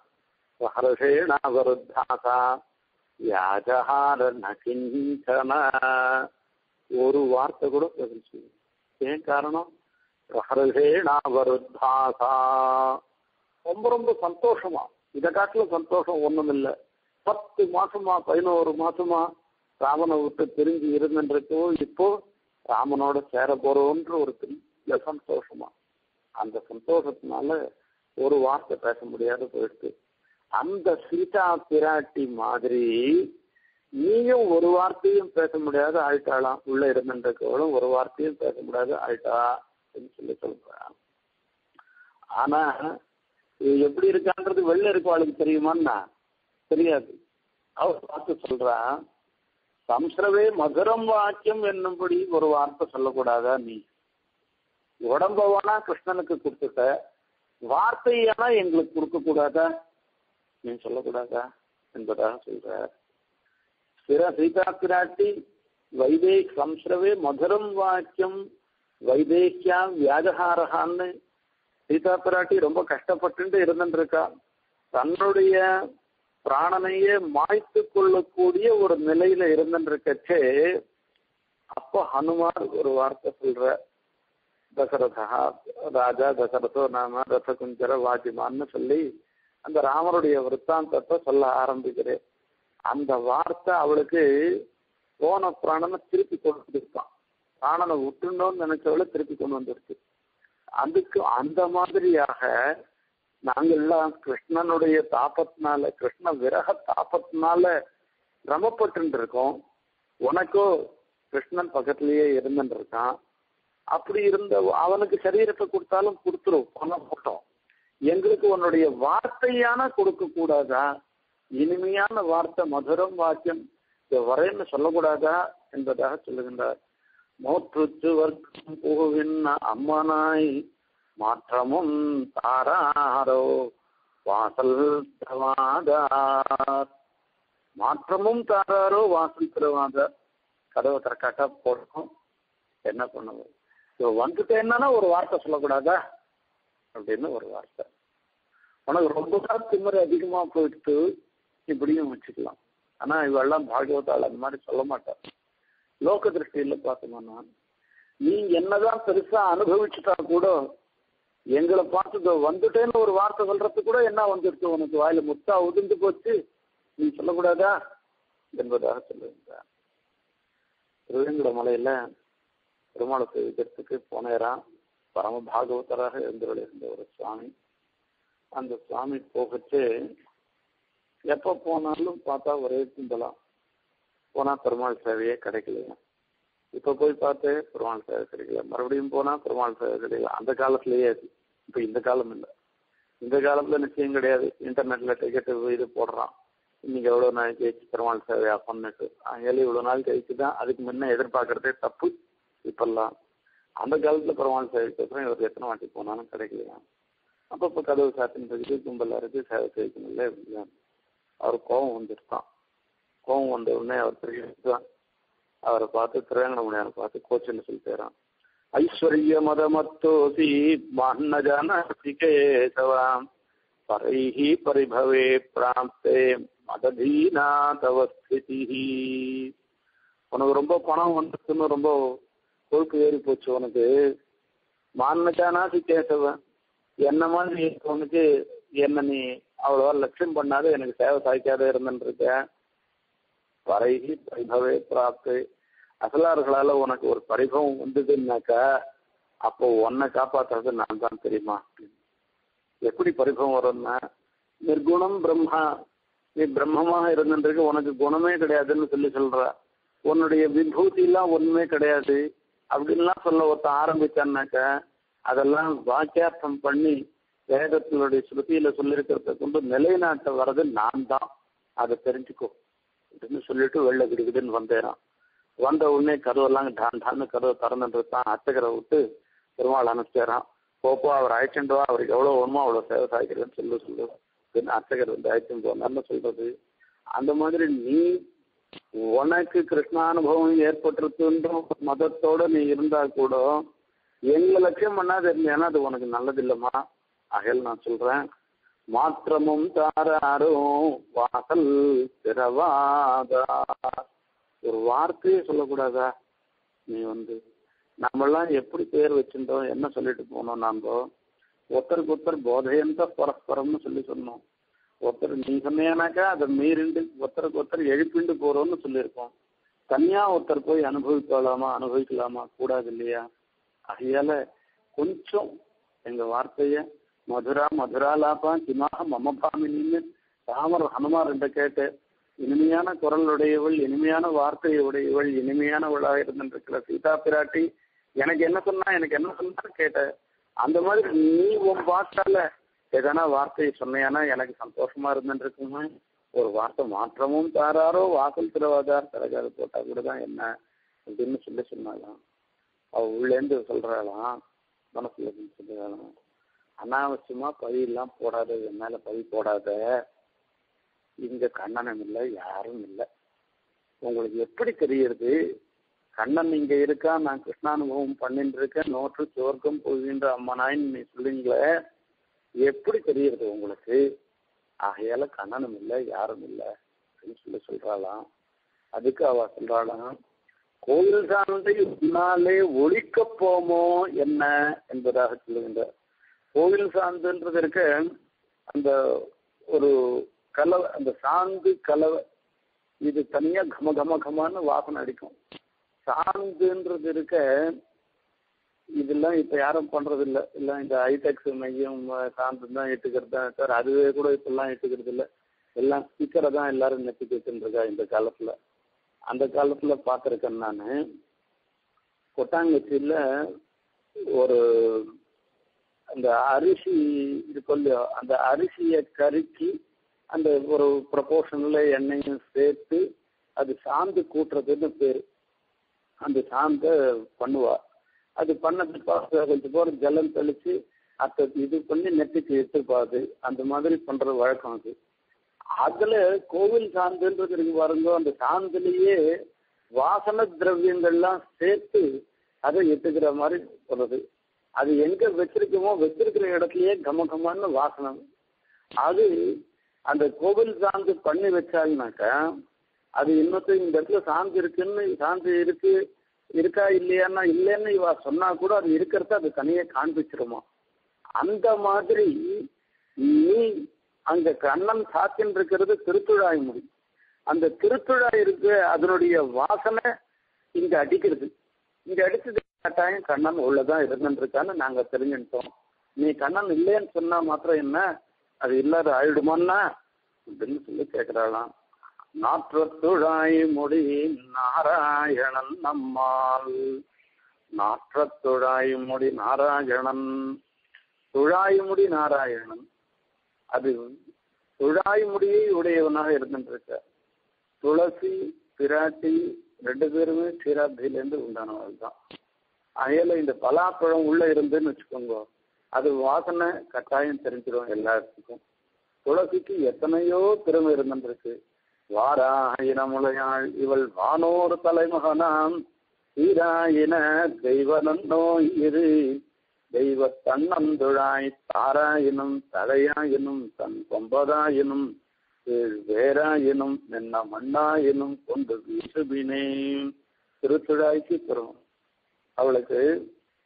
ஹர்ஷேண வருத்தாசா யாஜஹார நகிஞ்சன ஒரு வார்த்தை கூட பதில் சொல்லு ஏன் காரணம் ஹர்ஷேண வருத்தாசா ரொம்ப ரொம்ப சந்தோஷமா இதை காட்டிலும் சந்தோஷம் ஒண்ணும் இல்லை பத்து மாசமா பதினோரு மாசமா ராமனை விட்டு பிரிஞ்சு இருந்துன்றப்போ இப்போ ராமனோட சேர போறோன்ற ஒரு பெரிய சந்தோஷமா அந்த சந்தோஷத்தினால ஒரு வார்த்தை பேச முடியாத போயிடுது அந்த சீதா பிராட்டி மாதிரி நீயும் ஒரு வார்த்தையும் பேச முடியாத ஆயிட்டாளாம் உள்ள இருந்துன்றவளும் ஒரு வார்த்தையும் பேச முடியாத ஆயிட்டா அப்படின்னு சொல்லி சொல்றான் ஆனா இது எப்படி இருக்கான்றது வெளில இருக்கவாளுக்கு தெரியுமான்னா தெரியாது அவர் பார்த்து சொல்றான் சம்ஸ்ரவே மதுரம் வாக்கியம் என்னும்படி ஒரு வார்த்தை சொல்லக்கூடாதா நீ உடம்ப வேணா கிருஷ்ணனுக்கு கொடுத்துட்ட வார்த்தையானா எங்களுக்கு கொடுக்க கூடாதா நீ சொல்லக்கூடாதா என்பதாக சொல்ற ஸ்திர சீதா பிராட்டி வைதே சம்ஸ்ரவே மதுரம் வாக்கியம் வைதேக்கியா வியாஜகாரகான்னு சீதா பிராட்டி ரொம்ப கஷ்டப்பட்டு இருந்துருக்கா தன்னுடைய பிராணனையே மாய்த்து கொள்ளக்கூடிய ஒரு நிலையில இருந்துருக்கச்சே அப்போ ஹனுமார் ஒரு வார்த்தை சொல்ற தசரதா ராஜா தசரதோ நாம ரசகுஞ்சர வாஜிமான்னு சொல்லி அந்த ராமருடைய விற்த்தாந்தத்தை சொல்ல ஆரம்பிக்கிறேன் அந்த வார்த்தை அவளுக்கு போன பிராணனை திருப்பி கொண்டு வந்திருக்கான் பிராணனை விட்டுண்டோன்னு நினைச்சவளை திருப்பி கொண்டு வந்துருச்சு அதுக்கு அந்த மாதிரியாக நாங்கள்லாம் கிருஷ்ணனுடைய தாபத்தினால கிருஷ்ண விரக தாபத்தினால சிரமப்பட்டு இருக்கோம் உனக்கோ கிருஷ்ணன் பக்கத்திலேயே இருந்துட்டு இருக்கான் அப்படி இருந்த அவனுக்கு சரீரத்தை கொடுத்தாலும் கொடுத்துரும் பணம் போட்டோம் எங்களுக்கு உன்னுடைய வார்த்தையான கொடுக்க கூடாதா இனிமையான வார்த்தை மதுரம் வாக்கியம் வரேன்னு சொல்லக்கூடாதா என்பதாக சொல்லுகின்றார் மோற்றுச்சு வர்க்கம் புகுவின் அம்மனாய் மாற்றமும் தாராரோ வாசல் திரவாதார் மாற்றமும் தாராரோ வாசல் திரவாதார் கதவை திறக்காட்டா போடணும் என்ன பண்ணுவோம் இப்போ வந்துட்டேன்னா ஒரு வார்த்தை சொல்லக்கூடாதா அப்படின்னு ஒரு வார்த்தை உனக்கு ரொம்ப நாள் திமிரு அதிகமா போயிட்டு இப்படியும் வச்சுக்கலாம் ஆனா இவெல்லாம் பாகவதால் அந்த மாதிரி சொல்ல மாட்டார் லோக திருஷ்டியில பார்த்தோம்னா நீ என்னதான் பெருசா அனுபவிச்சுட்டா கூட எங்களை பார்த்து வந்துட்டேன்னு ஒரு வார்த்தை சொல்றது கூட என்ன வந்துடுச்சு உனக்கு வாயில முத்தா உதிர்ந்து போச்சு நீ சொல்லக்கூடாதா என்பதாக சொல்லுகின்றார் திருவேங்கட மலையில பெருமாளை சேவிக்கிறதுக்கு போனேரான் பரம பாகவதராக இருந்தவள் இருந்த ஒரு சுவாமி அந்த சுவாமி போகச்சு எப்ப போனாலும் பார்த்தா ஒரே கும்பலாம் போனா பெருமாள் சேவையே கிடைக்கலையா இப்ப போய் பார்த்து பெருமாள் சேவை கிடைக்கல மறுபடியும் போனா பெருமாள் சேவை கிடைக்கல அந்த காலத்திலேயே அது இப்ப இந்த காலம் இல்லை இந்த காலத்துல நிச்சயம் கிடையாது இன்டர்நெட்ல டிக்கெட் இது போடுறான் இன்னைக்கு எவ்வளவு நாள் கழிச்சு பெருமாள் சேவையா பண்ணிட்டு ஏழு இவ்வளவு நாள் கழிச்சு தான் அதுக்கு முன்ன எதிர்பார்க்கறதே தப்பு இப்பெல்லாம் அந்த காலத்துல பெருமாள் சேவைக்கு அப்புறம் இவர் எத்தனை வாட்டி போனாலும் கிடைக்கலையா அப்ப இப்ப கதவு சாத்தின்னு இருக்குது கும்பலா இருக்கு சேவை செய்யணும்ல அவர் கோபம் வந்துருக்கான் கோபம் வந்த உடனே அவர் தெரிஞ்சுதான் அவரை பார்த்து திருவேங்கடமுனியாரை பார்த்து கோச்சின்னு சொல்லிட்டாரான் ஐஸ்வர்ய மதமத்தோசி மன்னஜானசி கேசவாம் பரைஹி பரிபவே பிராப்தே மததீனா தவ ஸ்திதி உனக்கு ரொம்ப பணம் வந்துச்சுன்னு ரொம்ப கொழுப்பு ஏறி போச்சு உனக்கு மான்மச்சானாசி கேசவன் என்ன மாதிரி இருக்கவனுக்கு என்ன நீ அவ்வளவா லட்சியம் பண்ணாத எனக்கு சேவை சாய்க்காத இருந்துருக்க பரைகி பரிபவே பிராப்து அசலார்களால உனக்கு ஒரு பரிபவம் வந்ததுன்னாக்கா அப்போ உன்னை காப்பாத்துறது நான் தான் தெரியுமா எப்படி பரிபவம் வரும்னா நிர்குணம் பிரம்மா நீ பிரம்மமாக இருந்துருக்கு உனக்கு குணமே கிடையாதுன்னு சொல்லி சொல்ற உன்னுடைய விபூதி எல்லாம் ஒண்ணுமே கிடையாது அப்படின்லாம் சொல்ல ஒருத்தன் ஆரம்பிச்சான்னாக்க அதெல்லாம் வாக்கியார்த்தம் பண்ணி வேதத்தினுடைய ஸ்ருதியில சொல்லியிருக்கிறத கொண்டு நிலைநாட்ட வர்றது நான் தான் அதை தெரிஞ்சுக்கோ அப்படின்னு சொல்லிட்டு வெளில கிடுகிடுன்னு வந்தேன் வந்த உடனே கருவெல்லாம் டான் டான்னு கருவை திறந்துட்டு தான் அர்ச்சகரை விட்டு பெருமாள் அனுப்பிச்சாரான் போப்போ அவர் அழைச்சிட்டு வா அவருக்கு எவ்வளோ வேணுமோ அவ்வளோ சேவை சாய்க்கிறேன்னு சொல்லு சொல்லு அப்படின்னு அர்ச்சகர் வந்து அழைச்சிட்டு போனார்னு சொல்றது அந்த மாதிரி நீ உனக்கு கிருஷ்ணானுபவம் ஏற்பட்டிருக்குன்ற மதத்தோட நீ இருந்தா கூட எங்க லட்சியம் பண்ணாது இருந்தேன்னா அது உனக்கு நல்லது இல்லம்மா அகையில் நான் சொல்றேன் மாற்றமும் தாராரும் வாசல் திறவாதா ஒரு வார்த்தையே சொல்லக்கூடாதா நீ வந்து நம்மெல்லாம் எப்படி பேர் வச்சிருந்தோம் என்ன சொல்லிட்டு போனோம் நாம ஒருத்தருக்கு ஒருத்தர் போதையந்த பரஸ்பரம்னு சொல்லி சொன்னோம் ஒருத்தர் நீ சொன்னீங்கன்னாக்கா அதை மீறிண்டு ஒருத்தருக்கு ஒருத்தர் எழுப்பிண்டு போறோம்னு சொல்லியிருக்கோம் தனியா ஒருத்தர் போய் அனுபவிக்கலாமா அனுபவிக்கலாமா கூடாது இல்லையா அதையால கொஞ்சம் எங்க வார்த்தைய மதுரா மதுராலாபா கிமாக மமபாமினின்னு ராமர் ஹனுமார் என்ற கேட்டு இனிமையான குரல் உடையவள் இனிமையான வார்த்தையை உடையவள் இனிமையானவளாக இருந்திருக்கிற சீதா பிராட்டி எனக்கு என்ன சொன்னா எனக்கு என்ன சொன்னா கேட்ட அந்த மாதிரி நீ உன் வாக்கால எதனா வார்த்தையை சொன்னையானா எனக்கு சந்தோஷமா இருந்துருக்குமா ஒரு வார்த்தை மாற்றமும் தாராரோ வாசல் திரவாதார் திறகாது போட்டா கூட தான் என்ன அப்படின்னு சொல்லி சொன்னாலாம் அவ உள்ளேந்து சொல்றாளாம் மனசுல இருந்து சொல்லுறாளாம் அனாவசியமா பழியெல்லாம் போடாத என் மேல பழி போடாத இங்க கண்ணனும் இல்லை யாரும் இல்லை உங்களுக்கு எப்படி தெரியுது கண்ணன் இங்க இருக்கா நான் கிருஷ்ணானுபவம் பண்ணிட்டு இருக்கேன் நோற்று சோர்க்கம் போகின்ற அம்மனாயின்னு நீ சொல்லுங்களே எப்படி தெரியுது உங்களுக்கு ஆகையால கண்ணனும் இல்லை யாரும் இல்லை அப்படின்னு சொல்லி சொல்றாளாம் அதுக்கு அவ சொல்றாளாம் கோவில் சார்ந்து முன்னாலே ஒழிக்க போமோ என்ன என்பதாக சொல்லுகின்ற கோவில் சார்ந்துன்றது இருக்க அந்த ஒரு கலவை அந்த சாந்து கலவை இது தனியா கம கம கமான்னு வாசனை அடிக்கும் சாந்துன்றது இருக்க இதெல்லாம் இப்ப யாரும் பண்றது இல்ல இல்ல இந்த ஹைடெக்ஸ் மையம் சாந்து தான் இட்டுக்கிறது தான் சார் அதுவே கூட இப்பெல்லாம் இட்டுக்கிறது இல்ல எல்லாம் ஸ்டிக்கரை தான் எல்லாரும் நெத்திட்டு வச்சுருக்கா இந்த காலத்துல அந்த காலத்துல பார்த்துருக்கேன் நான் கொட்டாங்கச்சியில் ஒரு அந்த அரிசி இருக்கும் இல்லையோ அந்த அரிசியை கருக்கி அந்த ஒரு ப்ரொபோர்ஷனில் எண்ணெயும் சேர்த்து அது சாந்து கூட்டுறதுன்னு பேர் அந்த சாந்தை பண்ணுவா அது பண்ணது பார்த்து கொஞ்சம் போகிற ஜலம் தெளித்து அதை இது பண்ணி நெத்திக்கு எடுத்துப்பாது அந்த மாதிரி பண்ணுற வழக்கம் அது அதில் கோவில் சாந்துன்றது இருக்கு பாருங்க அந்த சாந்துலேயே வாசன திரவியங்கள்லாம் சேர்த்து அதை எட்டுக்கிற மாதிரி சொல்லுது அது எங்க வச்சிருக்கோமோ வச்சிருக்கிற இடத்துலயே கம கமான்னு வாசனம் அது அந்த கோவில் சாந்து பண்ணி வச்சாங்கனாக்கா அது இன்னொரு இந்த இடத்துல சாந்து இருக்குன்னு சாந்து இருக்கு இருக்கா இல்லையான்னா இல்லைன்னு இவா சொன்னா கூட அது இருக்கிறத அது தனியே காண்பிச்சிருமா அந்த மாதிரி நீ அங்க கண்ணன் சாத்தின் இருக்கிறது திருத்துழாய் முடி அந்த திருத்துழாய் இருக்கு அதனுடைய வாசனை இங்க அடிக்கிறது இங்க அடிச்சது கட்டாயம் கண்ணன் உள்ளதான் இருந்துருக்கான்னு நாங்க தெரிஞ்சுட்டோம் நீ கண்ணன் இல்லைன்னு சொன்னா மாத்திரம் என்ன அது இல்லாத ஆயிடுமான்னா அப்படின்னு சொல்லி கேட்கிறாளாம் நாற்றத்துழாய் முடி நாராயணன் நம்மால் நாற்றத்துழாய் முடி நாராயணன் துழாய் முடி நாராயணன் அது துழாய் முடியை உடையவனாக இருந்துருக்க துளசி பிராட்டி ரெண்டு பேருமே க்ஷீராப்தியிலேருந்து உண்டானவர்கள் தான் அதையில இந்த பலாப்பழம் உள்ள இருந்துன்னு வச்சுக்கோங்க அது வாசனை கட்டாயம் தெரிஞ்சிடும் எல்லாத்துக்கும் துளசிக்கு எத்தனையோ திறமை இருந்திருக்கு வாராயினமுலையாள் இவள் வானோர் தலைமகனாம் ஈராயின தெய்வ நன்னோய் இரு தெய்வ தன்னந்துழாய் தாராயினும் தலையாயினும் தன் கொம்பதாயினும் வேறாயினும் நின்ன மண்ணாயினும் கொண்டு வீசுபினே திருத்துழாய்க்கு பெறும் அவளுக்கு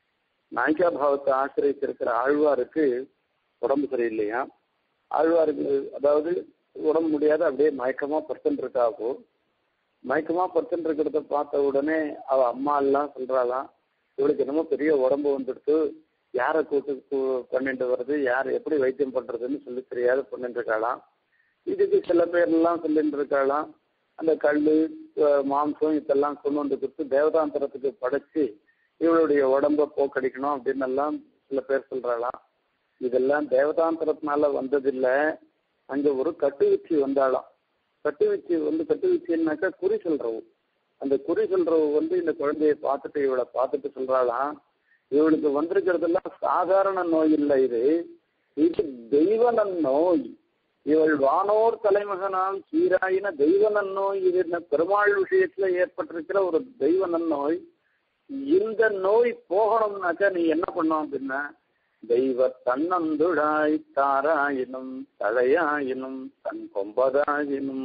நாய்க்கா பாவத்தை ஆசிரியத்திருக்கிற ஆழ்வாருக்கு உடம்பு சரியில்லையா ஆழ்வாருக்கு அதாவது உடம்பு முடியாத அப்படியே மயக்கமா படுத்துட்டு இருக்காப்போ மயக்கமா படுத்துட்டு இருக்கிறத பார்த்த உடனே அவ அம்மா எல்லாம் சொல்றாளாம் இவளுக்கு என்னமோ பெரிய உடம்பு வந்துடுத்து யாரை கூட்டு கூ- பண்ணிட்டு வருது யார் எப்படி வைத்தியம் பண்றதுன்னு சொல்லி தெரியாத பண்ணிட்டு இருக்காளாம் இதுக்கு சில பேர் எல்லாம் சொல்லிட்டு இருக்காளாம் அந்த கல் மாம்சம் இதெல்லாம் கொண்டு வந்து கொடுத்து தேவதாந்தரத்துக்கு படைச்சு இவளுடைய உடம்ப போக்கடிக்கணும் அப்படின்னு எல்லாம் சில பேர் சொல்றாளாம் இதெல்லாம் தேவதாந்தரத்தினால வந்ததில்லை அங்க ஒரு கட்டுவீச்சு வந்தாளாம் கட்டுவீச்சு வந்து கட்டுவீச்சுன்னாக்கா குறி சொல்றவு அந்த குறி சொல்றவு வந்து இந்த குழந்தைய பார்த்துட்டு இவளை பார்த்துட்டு சொல்றாளாம் இவளுக்கு வந்திருக்கிறதெல்லாம் சாதாரண நோய் இல்லை இது இது தெய்வ நோய் இவள் வானோர் தலைமகனால் சீராயின தெய்வ நன்னோய் இது என்ன பெருமாள் விஷயத்துல ஏற்பட்டிருக்கிற ஒரு தெய்வ நன்னோய் இந்த நோய் போகணும்னாக்கா நீ என்ன பண்ணும் அப்படின்னா தெய்வ தன்னந்துழாய் தாராயினும் தழையாயினும் தன் கொம்பதாயினும்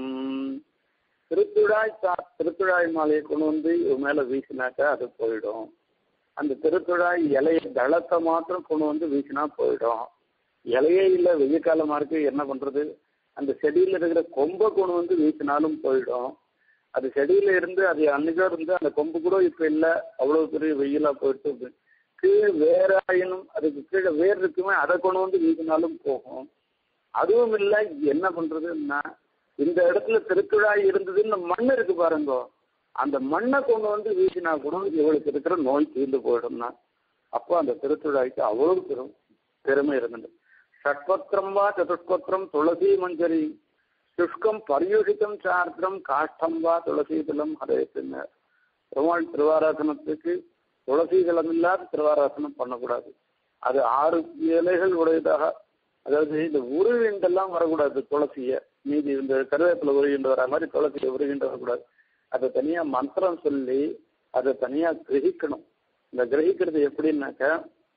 திருத்துழாய் தா திருத்துழாய் மாலையை கொண்டு வந்து இவ மேல வீசினாக்கா அது போயிடும் அந்த திருத்துழாய் இலைய தளத்தை மாத்திரம் கொண்டு வந்து வீசினா போயிடும் இலையே இல்லை வெயில் காலமா இருக்கு என்ன பண்றது அந்த செடியில இருக்கிற கொம்பை கொண்டு வந்து வீசினாலும் போயிடும் அது செடியில இருந்து அது அன்னைக்கோ இருந்து அந்த கொம்பு கூட இப்ப இல்லை அவ்வளவு பெரிய வெயிலா போயிட்டு கீழே வேறாயினும் அதுக்கு கீழே வேர் இருக்குமே அதை கொண்டு வந்து வீசினாலும் போகும் அதுவும் இல்லை என்ன பண்றதுன்னா இந்த இடத்துல திருக்குழாய் இருந்ததுன்னு மண் இருக்கு பாருங்க அந்த மண்ணை கொண்டு வந்து வீசினா கூட இவளுக்கு இருக்கிற நோய் தீர்ந்து போயிடும்னா அப்போ அந்த திருத்துழாய்க்கு அவ்வளவு பெரும் பெருமை இருந்தது ஷட்பத்திரம் வா சதுஷ்பத்திரம் துளசி மஞ்சரி சுஷ்கம் பரியுஷிதம் சார்த்தம் காஷ்டம் வா துளசி தலம் ஹரே பின்னர் பெருமாள் திருவாராசனத்துக்கு துளசி தலம் இல்லாத திருவாராசனம் பண்ணக்கூடாது அது ஆறு இலைகள் உடையதாக அதாவது இந்த உருவிண்டெல்லாம் வரக்கூடாது துளசிய மீதி இந்த கருவேப்பிலை உருகிண்டு வர மாதிரி துளசியை உருகிண்டு வரக்கூடாது அதை தனியா மந்திரம் சொல்லி அதை தனியா கிரகிக்கணும் இந்த கிரகிக்கிறது எப்படின்னாக்கா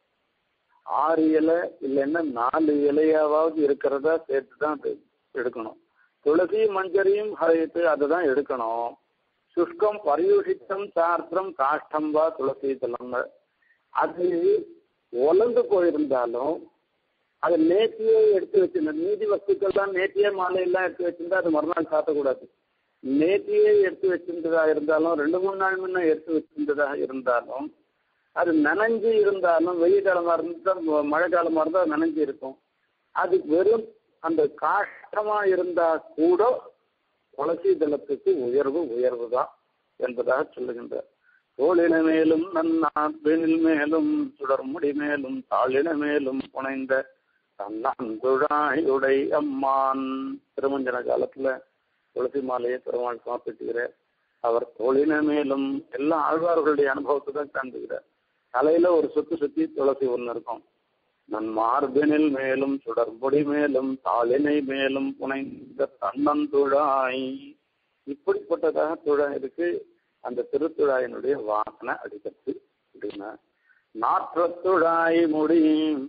ஆறு இலை இல்லைன்னா நாலு இலையாவது இருக்கிறதா சேர்த்து தான் அது எடுக்கணும் துளசி மஞ்சரியும் ஹரித்து அதை தான் எடுக்கணும் சுஷ்கம் பரியூஷித்தம் சார்த்தம் காஷ்டம் வா துளசி தலங்க அது உலர்ந்து போயிருந்தாலும் அது நேத்தியே எடுத்து வச்சிருந்த மீதி வஸ்துக்கள் தான் நேத்தியே மாலையெல்லாம் எடுத்து வச்சிருந்தா அது மறுநாள் சாத்தக்கூடாது நேத்தியே எடுத்து வச்சிருந்ததா இருந்தாலும் ரெண்டு மூணு நாள் முன்ன எடுத்து வச்சிருந்ததா இருந்தாலும் அது நனைஞ்சு இருந்தாலும் வெயில் காலமா இருந்தா மழை காலமா இருந்தா அது நனைஞ்சு இருக்கும் அது வெறும் அந்த காஷ்டமா இருந்தா கூட துளசி தளத்துக்கு உயர்வு உயர்வு தான் என்பதாக சொல்லுகின்றார் தோளின மேலும் நன்னாப்பினில் மேலும் சுடர்முடி மேலும் தாளின மேலும் புனைந்த தன்னாந்துழாய் உடை அம்மான் திருமஞ்சன காலத்துல துளசி மாலையை பெருமாள் சமர்ப்பிச்சுகிறார் அவர் தோளின மேலும் எல்லா ஆழ்வார்களுடைய அனுபவத்தை தான் காண்புகிறார் தலையில ஒரு சுத்தி சுத்தி துளசி ஒன்று இருக்கும் நன் மார்பினில் மேலும் சுடர்பொடி மேலும் தாளினை மேலும் புனைந்த தன்னந்துழாய் இப்படிப்பட்டதாக துழாய் இருக்கு அந்த திருத்துழாயினுடைய வாசனை அடிக்கிறது அப்படின்னா நாற்றத்துழாய் முடி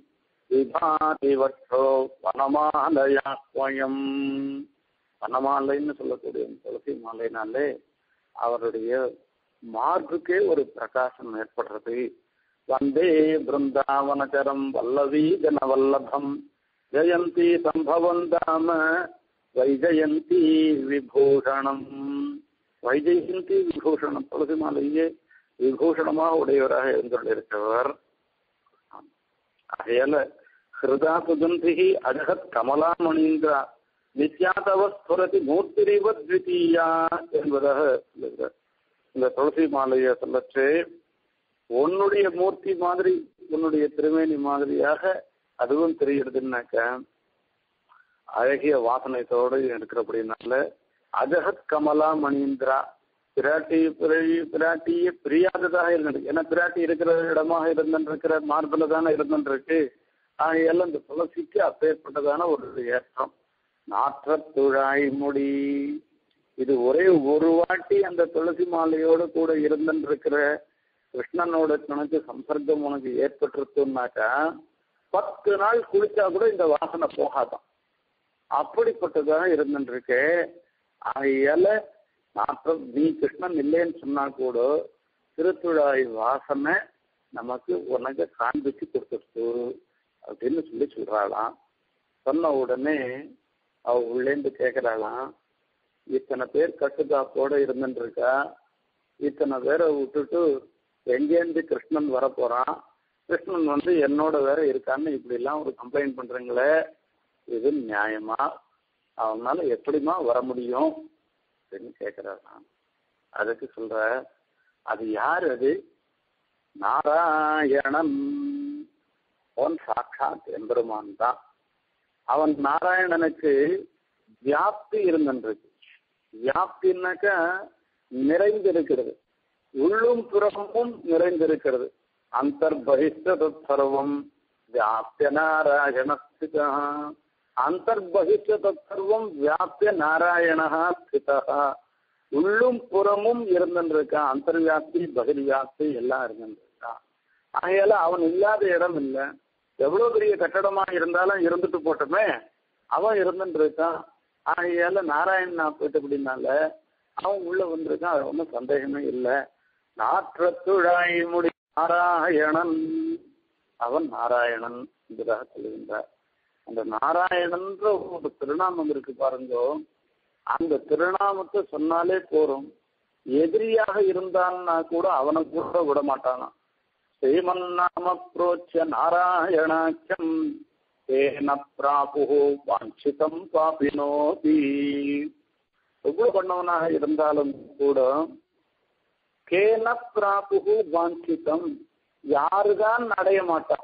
விபாதிவற்றோ வனமாலயா ஸ்வயம் வனமாலைன்னு சொல்லக்கூடிய துளசி மாலைனாலே அவருடைய மார்புக்கே ஒரு பிரகாசம் ஏற்படுறது வந்தே பிருந்தாவனச்சரம் வல்லவி ஜனவல்லபம் ஜெயந்தி சம்பவம் தாம வைஜயந்தி விபூஷணம் வைஜெயந்தி விபூஷணம் துளசி மாலையே விபூஷணமாக உடையவராக இருந்துள்ளிருக்கிறவர் ஆகையால ஹிருதா சுகந்திகி அஜகத் கமலாமணீந்திரா நித்யாதவ ஸ்புரதி மூர்த்திரிவ த்விதீயா என்பதாக சொல்லுகிறார் இந்த துளசி மாலையை சொல்லச்சு உன்னுடைய மூர்த்தி மாதிரி உன்னுடைய திருமேனி மாதிரியாக அதுவும் தெரிகிறதுனாக்க அழகிய வாசனைத்தோடு இருக்கிறபடினால அஜகத் கமலா மணீந்திரா பிராட்டி பிராட்டியே பிரியாததாக இருந்தது ஏன்னா பிராட்டி இருக்கிற இடமாக இருந்திருக்கிற மார்பில் தானே இருந்திருக்கு ஆகையால இந்த துளசிக்கு அப்பேற்பட்டதான ஒரு ஏற்றம் நாற்றத்துழாய் முடி இது ஒரே ஒரு வாட்டி அந்த துளசி மாலையோடு கூட இருந்திருக்கிற கிருஷ்ணனோட துணைக்கு சம்பர்க்கம் உனக்கு ஏற்பட்டுருச்சுனாக்கா பத்து நாள் குளிச்சா கூட இந்த வாசனை போகாதான் அப்படிப்பட்டதாக இருந்துருக்கு ஆகையால நாற்றம் நீ கிருஷ்ணன் இல்லைன்னு சொன்னா கூட திருத்துழாய் வாசனை நமக்கு உனக்கு காண்பிச்சு கொடுத்துருச்சு அப்படின்னு சொல்லி சொல்றாளாம் சொன்ன உடனே அவ உள்ளேந்து கேட்கிறாளாம் இத்தனை பேர் கட்டுக்காப்போட இருந்துட்டு இருக்கா இத்தனை பேரை விட்டுட்டு எங்கேருந்து கிருஷ்ணன் வர போறான் கிருஷ்ணன் வந்து என்னோட வேற இருக்கான்னு இப்படி எல்லாம் ஒரு கம்ப்ளைண்ட் பண்றீங்களே இது நியாயமா அவனால எப்படிமா வர முடியும் அப்படின்னு கேட்கிறாராம் அதுக்கு சொல்ற அது யார் அது நாராயணன் அவன் சாட்சாத் எம்பெருமான் தான் அவன் நாராயணனுக்கு வியாப்தி இருந்திருக்கு வியாப்தின்னாக்கா நிறைந்திருக்கிறது உள்ளும் புறமும் நிறைந்திருக்கிறது அந்தர்பகிஷ்ட சர்வம் வியாபிய நாராயணஸ்திதா அந்தர்பகிஷ்ட சர்வம் வியாபிய நாராயணா ஸ்திதா உள்ளும் புறமும் இருந்துருக்கான் அந்தர்வியாப்தி பகிர்வியாப்தி எல்லாம் இருந்துருக்கான் ஆகையால அவன் இல்லாத இடம் இல்லை எவ்வளவு பெரிய கட்டடமா இருந்தாலும் இருந்துட்டு போட்டோமே அவன் இருந்துட்டு இருக்கான் ஆகையால நாராயணன் நான் போயிட்டு அப்படின்னால அவன் உள்ள வந்திருக்கான் அது ஒன்றும் சந்தேகமே இல்லை நாற்றத்துழாய் முடி நாராயணன் அவன் நாராயணன் என்பதாக சொல்லுகின்றார் அந்த நாராயணன்ற ஒரு திருநாமம் இருக்கு பாருங்க அந்த திருநாமத்தை சொன்னாலே போறோம் எதிரியாக இருந்தான்னா கூட அவனை கூட விட மாட்டானான் ஸ்ரீமன்னாம புரோச்ச நாராயணாக்கியம் தேன பிராபு வாஞ்சிதம் பாபினோதி எவ்வளவு பண்ணவனாக இருந்தாலும் கூட கேன பிராபு வாஞ்சிதம் யாருதான் அடைய மாட்டான்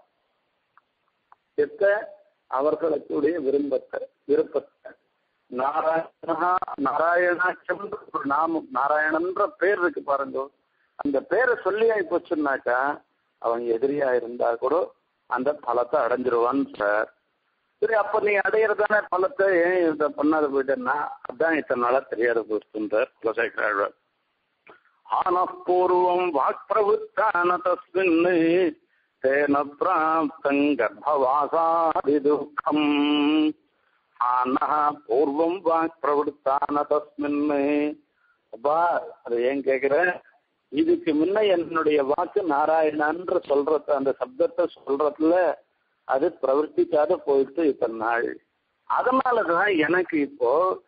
எத்த அவர்களுக்குடைய விரும்பத்தை விருப்பத்தை நாராயணா நாராயணாச்சம் ஒரு நாமம் நாராயணன்ற பேர் இருக்கு பாருங்க அந்த பேரை சொல்லி ஆகி போச்சுன்னாக்கா அவன் எதிரியா இருந்தா கூட அந்த பலத்தை அடைஞ்சிருவான் சார் சரி அப்ப நீ அடையிறதான பலத்தை ஏன் இதை பண்ணாத போயிட்டேன்னா அதான் இத்தனை நாளா தெரியாத போச்சுன்றார் குலசேகராழ்வார் ஆனப்பூர்வம் வாக்பிரவృత్తాன தஸ்மின் தேன பிராப்தம் கர்ப்பவாசாதி துக்கம் ஆனஹ பூர்வம் வாக் பிரவృత్తాன தஸ்மின் அப்பா அது ஏன் கேக்குற இதுக்கு முன்ன என்னுடைய வாக்கு நாராயணன்ற சொல்றது அந்த சப்தத்தை சொல்றதுல அது பிரவர்த்திக்காத போயிட்டு இத்தனை நாள் அதனாலதான் எனக்கு இப்போ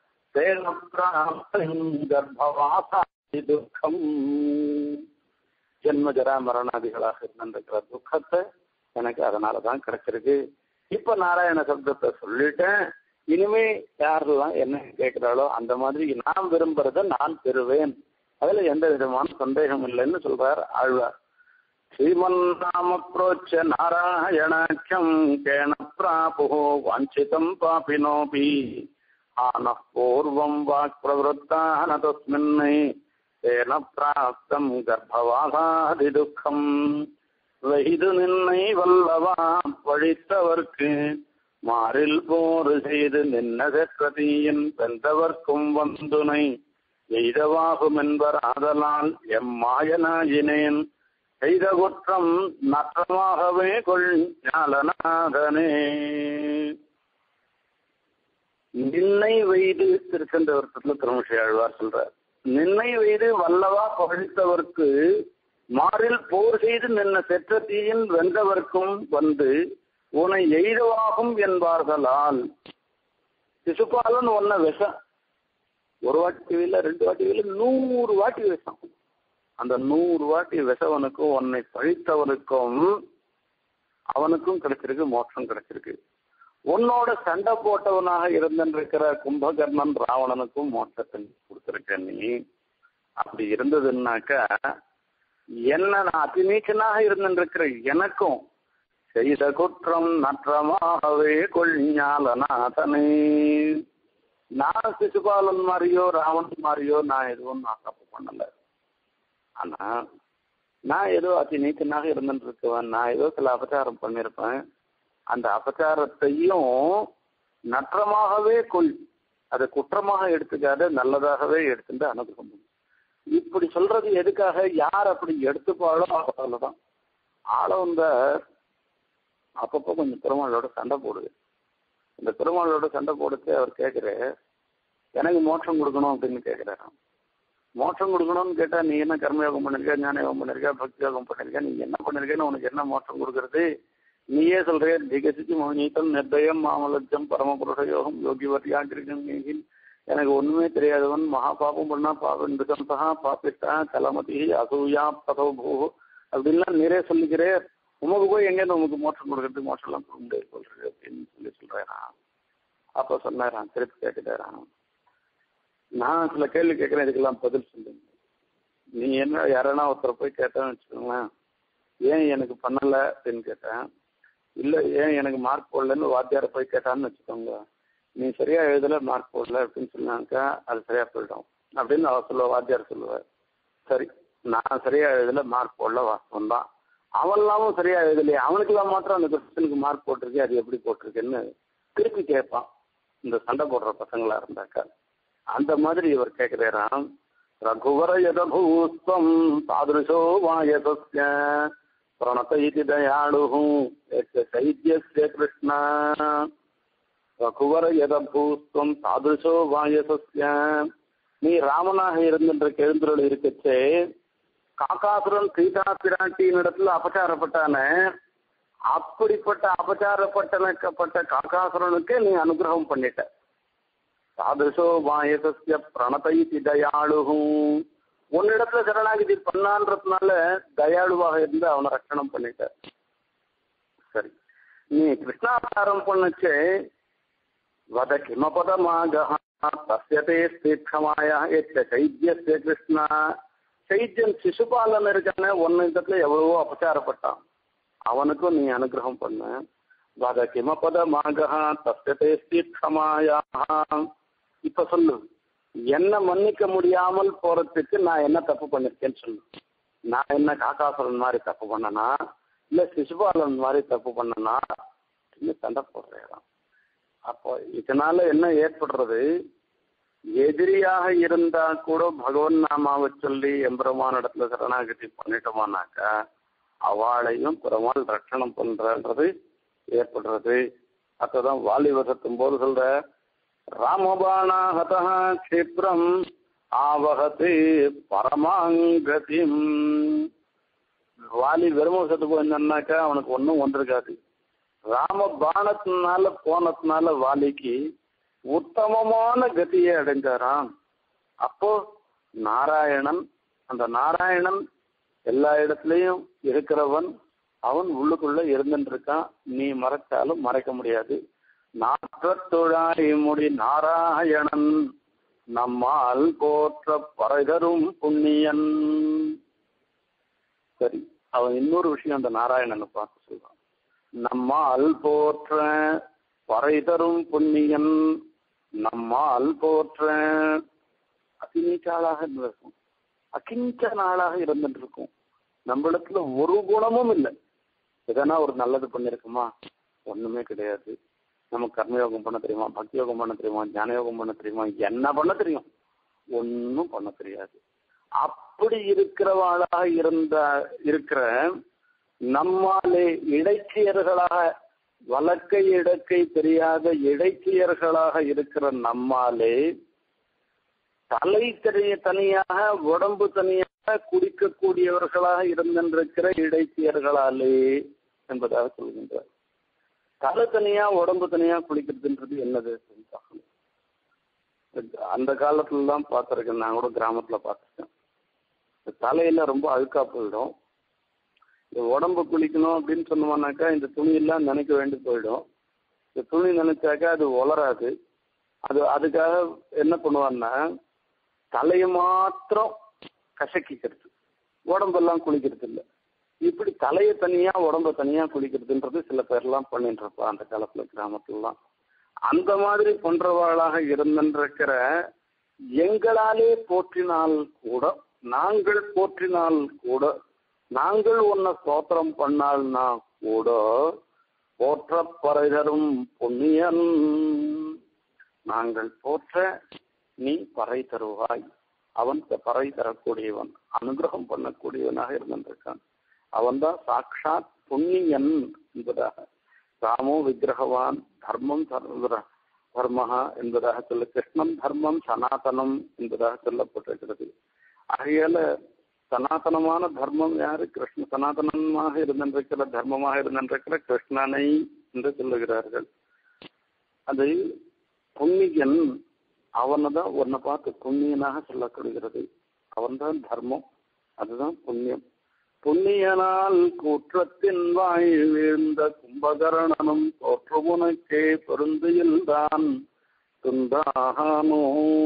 கர்ப்பவாசாதி துக்கம் ஜென்ம ஜரா மரணாதிகளாக இருந்திருக்கிற துக்கத்தை எனக்கு அதனாலதான் கிடைச்சிருக்கு இப்ப நாராயண சப்தத்தை சொல்லிட்டேன் இனிமே யாரெல்லாம் என்ன கேட்கிறாளோ அந்த மாதிரி நான் விரும்புறத நான் பெறுவேன் அதுல எந்த விதமான சந்தேகம் இல்லைன்னு சொல்றார் ஆழ்வார் ஸ்ரீமன் நாம புரோச்ச நாராயணாக்கியம் கேன பிராபு வாஞ்சிதம் பாபினோபி ஆன பூர்வம் வாக் பிரவருத்தான தஸ்மின்னை தேன பிராப்தம் கர்ப்பவாசாதி துக்கம் வகிது நின்னை வல்லவா பழித்தவர்க்கு மாறில் போர் செய்து நின்ன செற்றதீயின் வென்றவர்க்கும் வந்துனை எய்தவாகும் என்பர் ஆதலால் எம்மாயனாயினேன் செய்த குற்றம் நற்றமாகவே கொள் ஞாலநாதனே நின்னை வைது திருச்சென்ற வருஷத்துல திருமஷி ஆழ்வார் சொல்றார் நின்னை வைது வல்லவா பழித்தவர்க்கு மாறில் போர் செய்து நின்ன செற்ற தீயின் வென்றவர்க்கும் வந்து உன்னை எய்தவாகும் என்பார்களால் சிசுபாலன் ஒன்ன விஷம் ஒரு வாட்டி வீல ரெண்டு வாட்டி வீல நூறு வாட்டி விஷம் அந்த நூறு வாட்டி விஷவனுக்கும் உன்னை பழித்தவனுக்கும் அவனுக்கும் கிடைச்சிருக்கு மோட்சம் கிடைச்சிருக்கு உன்னோட சண்டை போட்டவனாக இருந்திருக்கிற கும்பகர்ணன் ராவணனுக்கும் மோட்சத்தை கொடுத்திருக்க நீ அப்படி இருந்ததுன்னாக்கா என்ன நான் அதிநீச்சனாக இருந்திருக்கிற எனக்கும் செய்த குற்றம் நற்றமாகவே கொள்ஞாலநாதனே நான் சிசுபாலன் மாதிரியோ ராவணன் மாதிரியோ நான் எதுவும் நான் தப்பு பண்ணல ஆனா நான் ஏதோ அதி நீச்சனாக இருந்துட்டு இருக்கவன் நான் ஏதோ சில அபச்சாரம் பண்ணியிருப்பேன் அந்த அபச்சாரத்தையும் நற்றமாகவே கொள் அதை குற்றமாக எடுத்துக்காத நல்லதாகவே எடுத்துட்டு அனுகிரகம் இப்படி சொல்றது எதுக்காக யார் அப்படி எடுத்துப்பாளோ அவ்வளவுதான் ஆளவந்த அப்பப்போ கொஞ்சம் பெருமாளோட சண்டை போடுது இந்த பெருமாளோட சண்டை போடுச்சு அவர் கேட்குற எனக்கு மோட்சம் கொடுக்கணும் அப்படின்னு கேட்குறாராம் மோட்சம் கொடுக்கணும்னு கேட்டா நீ என்ன கர்மயோகம் பண்ணிருக்க ஞான யோகம் பண்ணிருக்க பக்தி யோகம் பண்ணிருக்க நீ என்ன பண்ணிருக்கேன்னு உனக்கு என்ன மோட்சம் கொடுக்கறது நீயே சொல்ற திகசிச்சு மோனித்தம் நிர்தயம் மாமலட்சம் பரமபுருஷ யோகம் யோகி வரியாண்டிருக்கேன் எனக்கு ஒண்ணுமே தெரியாதவன் மகா பாபம் பண்ணா பாபம் விகந்தா பாப்பிட்டா கலமதி அசூயா பதோ அப்படின்லாம் நிறைய சொல்லிக்கிறேன் உமக்கு போய் எங்கேருந்து உமக்கு மோட்சம் கொடுக்கறதுக்கு மோட்சம் எல்லாம் கொடுக்க முடியாது சொல்றது அப்படின்னு சொல்லி சொல்றேன் அப்ப சொன்னாரான் திருப்பி கேட்டுட்டாரான் நான் சில கேள்வி கேட்கறேன் இதுக்கெல்லாம் பதில் சொல்லுங்க நீ என்ன யாரனா ஒருத்தர் போய் கேட்டேன்னு வச்சுக்கோங்களேன் ஏன் எனக்கு பண்ணல அப்படின்னு கேட்டேன் இல்ல ஏன் எனக்கு மார்க் போடலன்னு வாத்தியாரை போய் கேட்டான்னு வச்சுக்கோங்க நீ சரியா எழுதல மார்க் போடல அப்படின்னு சொன்னாக்கா அது சரியா போயிடும் அப்படின்னு அவர் சொல்லுவா வாத்தியார் சொல்லுவார் சரி நான் சரியா எழுதல மார்க் போடல வாஸ்தவம் தான் அவன்லாமும் சரியா எழுதலையே அவனுக்கெல்லாம் மாத்திரம் அந்த கொஸ்டினுக்கு மார்க் போட்டிருக்கே அது எப்படி போட்டிருக்குன்னு திருப்பி கேட்பான் இந்த சண்டை போடுற பசங்களா இருந்தாக்கா அந்த மாதிரி இவர் கேட்கிறாராம் ரகுவர யதபூஸ்வம் தாதிருஷோ வாயதஸ்ய பிரணத இது தயாளுஹு சைத்தியஸ்ய கிருஷ்ண ரகுவர யதபூஸ்வம் தாதிருஷோ வாயசஸ்ய நீ ராமனாக இருந்திருக்க எழுந்துருள் இருக்கச்சே காக்காசுரன் சீதா பிராட்டியின் இடத்துல அபச்சாரப்பட்டானே அப்படிப்பட்ட அபச்சாரப்பட்டனக்கப்பட்ட காக்காசுரனுக்கு நீ அனுகிரகம் பண்ணிட்ட தாதிருஷோ வாயசஸ்ய பிரணதைதி தயாளுஹு உன்னிடத்துல சரணாகிதி பண்ணான்றதுனால தயாளுவாக இருந்து அவனை ரட்சணம் பண்ணிட்ட சரி நீ கிருஷ்ணாவதாரம் பண்ணுச்சு வத கிமபதமாக தஸ்யதே ஸ்தீட்சமாய எச்ச சைத்தியஸ்ய கிருஷ்ணா சைத்தியன் சிசுபாலன் இருக்கானே ஒன்னு இடத்துல எவ்வளவோ அபச்சாரப்பட்டான் அவனுக்கும் நீ அனுகிரகம் பண்ண வத கிமபதமாக தஸ்யதே ஸ்தீட்சமாயா இப்ப சொல்லு என்ன மன்னிக்க முடியாமல் போறதுக்கு நான் என்ன தப்பு பண்ணிருக்கேன்னு சொல்லு நான் என்ன காக்காசுரன் மாதிரி தப்பு பண்ணனா இல்ல சிசுபாலன் மாதிரி தப்பு பண்ணனா இன்னும் சண்டை போடுறேன் அப்போ இதனால என்ன ஏற்படுறது எதிரியாக இருந்தா கூட பகவன் நாமாவை சொல்லி எம்பெருமான இடத்துல சரணாகதி பண்ணிட்டோமானாக்கா அவளையும் பெருமாள் ரட்சணம் பண்றன்றது ஏற்படுறது அதான் வாலிவசத்தும் போது சொல்ற ராமபாணா ஹதா க்ஷிப்ரம் ஆவகத்து பரமாங்கதிம் வாலி வெறுமசத்துக்கு போயிருந்தான்னாக்கா அவனுக்கு ஒன்றும் வந்திருக்காது ராம பானத்தினால போனதுனால வாலிக்கு உத்தமமான கதியை அடைஞ்சாராம் அப்போ நாராயணன் அந்த நாராயணன் எல்லா இடத்துலையும் இருக்கிறவன் அவன் உள்ளுக்குள்ள இருந்துட்டு இருக்கான் நீ மறைச்சாலும் மறைக்க முடியாது நாற்றத்துழாய் முடி நாராயணன் நம்மால் போற்ற பறைதரும் புண்ணியன் சரி அவன் இன்னொரு விஷயம் அந்த நாராயணனை பார்த்து சொல்றான் நம்மால் போற்ற பறைதரும் புண்ணியன் நம்மால் போற்ற அகிஞ்ச இருந்திருக்கும் அகிஞ்ச நாளாக இருந்துட்டு இருக்கும் நம்மளிடத்துல ஒரு குணமும் இல்லை எதனா ஒரு நல்லது பண்ணிருக்குமா ஒண்ணுமே கிடையாது நமக்கு கர்மயோகம் பண்ண தெரியுமா பக்தி யோகம் பண்ண தெரியுமா ஞான யோகம் பண்ண தெரியுமா என்ன பண்ண தெரியும் ஒன்னும் பண்ண தெரியாது அப்படி இருக்கிறவாளாக இருந்த இருக்கிற நம்மாலே இடைச்சியர்களாக வழக்கை இடக்கை தெரியாத இடைச்சியர்களாக இருக்கிற நம்மாலே தலை தெரிய தனியாக உடம்பு தனியாக குடிக்கக்கூடியவர்களாக இருந்திருக்கிற இடைச்சியர்களாலே என்பதாக சொல்கின்றார் தலை தனியா உடம்பு தனியா குளிக்கிறதுன்றது என்னது அந்த காலத்துல தான் பார்த்துருக்கேன் நான் கூட கிராமத்துல பார்த்துருக்கேன் தலையில ரொம்ப அழுக்கா போயிடும் இந்த உடம்பு குளிக்கணும் அப்படின்னு சொன்னோம்னாக்கா இந்த துணியெல்லாம் நினைக்க வேண்டி போயிடும் இந்த துணி நினைச்சாக்கா அது உலராது அது அதுக்காக என்ன பண்ணுவான்னா தலையை மாத்திரம் கசக்கிக்கிறது உடம்பெல்லாம் குளிக்கிறது இல்லை இப்படி தலையை தனியா உடம்ப தனியா குளிக்கிறதுன்றது சில பேர்லாம் பண்ணிட்டு இருப்பா அந்த காலத்துல கிராமத்துலலாம் அந்த மாதிரி பண்றவாளாக இருந்திருக்கிற எங்களாலே போற்றினால் கூட நாங்கள் போற்றினால் கூட நாங்கள் உன்னை ஸ்தோத்திரம் பண்ணால்னா கூட போற்ற பறைதரும் புண்ணியன் நாங்கள் போற்ற நீ பறை தருவாய் அவன் பறை தரக்கூடியவன் அனுகிரகம் பண்ணக்கூடியவனாக இருந்திருக்கான் அவன்தான் சாட்சாத் புண்ணியன் என்பதாக ராமோ விக்கிரகவான் தர்மம் தர்மஹா என்பதாக சொல்ல கிருஷ்ணம் தர்மம் சனாதனம் என்பதாக சொல்லப்பட்டிருக்கிறது ஆகையால சனாதனமான தர்மம் யாரு கிருஷ்ண சனாதனமாக இருந்திருக்கிற தர்மமாக இருந்திருக்கிற கிருஷ்ணனை என்று சொல்லுகிறார்கள் அது புண்ணியன் அவனை தான் உன்னை பார்த்து புண்ணியனாக சொல்லப்படுகிறது அவன்தான் தர்மம் அதுதான் புண்ணியம் புண்ணியனால் கூற்றத்தின் வாய் வீழ்ந்த கும்பகரணனும் தோற்றுமுனக்கே பொருந்தியில்தான் துண்டாகானோ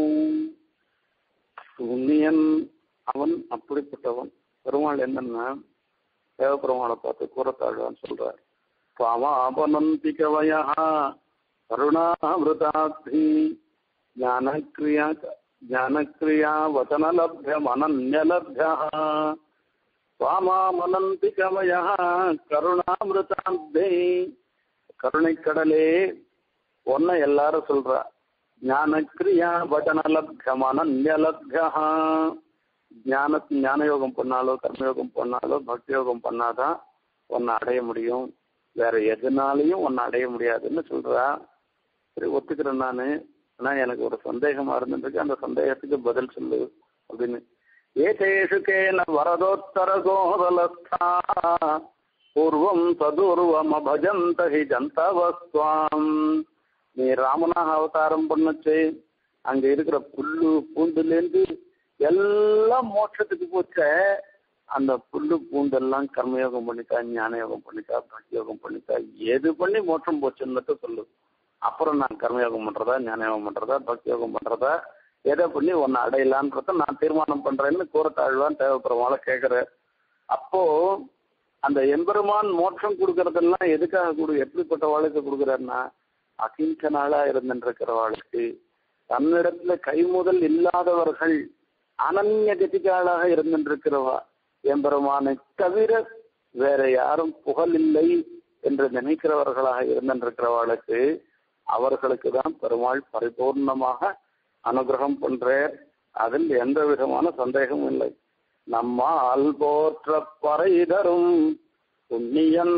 புண்ணியன் அவன் அப்படிப்பட்டவன் பெருமாள் என்னன்னா தேவபெருமாளை பார்த்து கூறத்தாழ்வான்னு சொல்றார் பாவாபனந்தி கவயா கருணாவிரதாத்ரி ஞானக்ரியா ஞானக்ரியா வச்சனலப்யமனன்யலப்யா சுவாமாமனந்தி கவயா கருணாமிருதாப்தே கருணைக்கடலே ஒன்ன எல்லாரும் சொல்றா ஞானக்ரியா வச்சனலப்யமனன்யலப்யா ஞான ஞானயோகம் பண்ணாலோ கர்மயோகம் பண்ணாலோ பக்தி யோகம் பண்ணாதான் உன்னை அடைய முடியும் வேற எதுனாலையும் உன்னை அடைய முடியாதுன்னு சொல்றா சரி ஒத்துக்கிறேன் நான் ஆனா எனக்கு ஒரு சந்தேகமா இருந்துருக்கு அந்த சந்தேகத்துக்கு பதில் சொல்லு அப்படின்னு ஏதேஷு கேன வரதோத்தர கோதலஸ்தா பூர்வம் சதுர்வம் அபஜந்த ஹி ஜந்தவஸ்வாம் நீ ராமனாக அவதாரம் பண்ணுச்சு அங்க இருக்கிற புல்லு பூண்டுலேருந்து எல்லாம் மோட்சத்துக்கு போச்ச அந்த புல்லு பூண்டெல்லாம் கர்மயோகம் பண்ணிட்டா ஞான யோகம் பண்ணிட்டா பக்தி யோகம் பண்ணிட்டா எது பண்ணி மோட்சம் போச்சுன்னு சொல்லு அப்புறம் நான் கர்மயோகம் பண்றதா ஞான யோகம் பண்றதா பக்தி யோகம் பண்றதா எதை பண்ணி உன்னை அடையலான்றத நான் தீர்மானம் பண்றேன்னு கூறத்தாழ்வான் தேவைப்படுறவாள கேட்கிற அப்போ அந்த எம்பெருமான் மோட்சம் கொடுக்கறதெல்லாம் எதுக்காக கொடு எப்படிப்பட்ட வாழ்க்கை கொடுக்குறாருன்னா அகிஞ்சனாளா இருந்துருக்கிறவாளுக்கு தன்னிடத்துல கைமுதல் இல்லாதவர்கள் அனன்ய கதிகாலாக இருந்திருக்கிறவா எம்பெருமானை தவிர வேற யாரும் புகழ் இல்லை என்று நினைக்கிறவர்களாக இருந்திருக்கிறவாளுக்கு அவர்களுக்கு தான் பெருமாள் பரிபூர்ணமாக அனுகிரகம் பண்றார் அதில் எந்த விதமான சந்தேகமும் இல்லை நம்மால் போற்ற பறை தரும் புண்ணியன்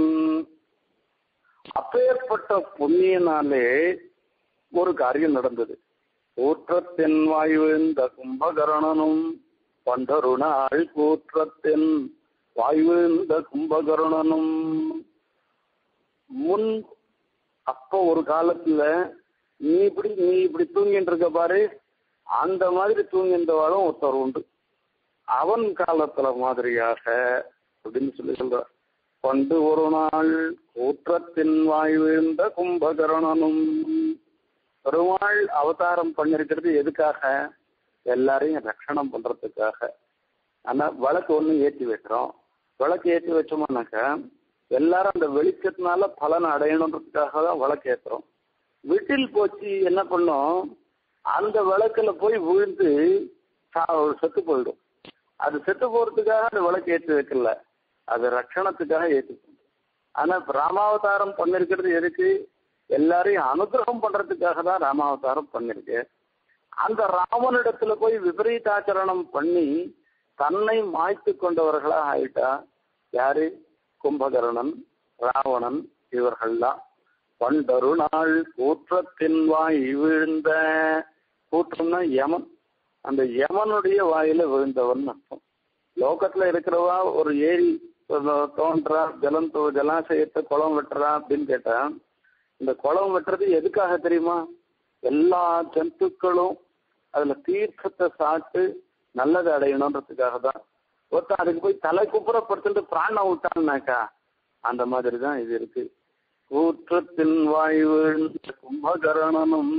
அப்பேற்பட்ட புண்ணியனாலே ஒரு காரியம் நடந்தது கூற்றத்தின் வாய்விழ்ந்த கும்பகரணனும் பண்டொரு நாள் கூற்றத்தின் வாய்விழ்ந்த கும்பகரணனும் முன் அப்போ ஒரு காலத்துல நீ இப்படி நீ இப்படி தூங்கிட்டு இருக்க பாரு அந்த மாதிரி தூங்கின்றவாளும் ஒருத்தர் உண்டு அவன் காலத்துல மாதிரியாக அப்படின்னு சொல்லி சொல்ற பண்டு ஒரு நாள் கூற்றத்தின் வாய் விழுந்த கும்பகரணனும் பெருமாள் அவதாரம் பண்ணிருக்கிறது எதுக்காக எல்லாரையும் ரட்சணம் பண்றதுக்காக ஆனா விளக்கு ஒண்ணு ஏற்றி வைக்கிறோம் விளக்கு ஏற்றி வச்சோம்னாக்கா எல்லாரும் அந்த வெளிச்சத்தினால பலன் அடையணுன்றதுக்காக தான் விளக்கு ஏற்றுறோம் வீட்டில் போச்சு என்ன பண்ணோம் அந்த விளக்குல போய் விழுந்து செத்து போயிடும் அது செத்து போறதுக்காக அந்த விளக்கு ஏற்றி வைக்கல அது ரட்சணத்துக்காக ஏற்றி ஆனா ராமாவதாரம் பண்ணிருக்கிறது எதுக்கு எல்லாரையும் அனுகிரகம் பண்றதுக்காக தான் ராமாவதாரம் பண்ணிருக்கு அந்த ராமனிடத்துல போய் விபரீதாச்சரணம் பண்ணி தன்னை மாய்த்து கொண்டவர்களா ஆயிட்டா யாரு கும்பகர்ணன் ராவணன் இவர்கள்லாம் பண்டொரு நாள் கூற்றத்தின் வாய் விழுந்த கூற்றம்னா யமன் அந்த யமனுடைய வாயில விழுந்தவன் அர்த்தம் லோகத்துல இருக்கிறவா ஒரு ஏரி தோன்றா ஜலம் ஜலாசயத்தை குளம் வெட்டுறா அப்படின்னு கேட்டா இந்த குளம் வெட்டுறது எதுக்காக தெரியுமா எல்லா ஜந்துக்களும் அதுல தீர்த்தத்தை சாப்பிட்டு நல்லது அடையணுன்றதுக்காக தான் ஒருத்தன் அதுக்கு போய் தலை குப்புறப்படுத்திட்டு பிராணம் விட்டான்னாக்கா அந்த மாதிரி தான் இது இருக்கு கூற்றத்தின் வாய்வு கும்பகரணனும்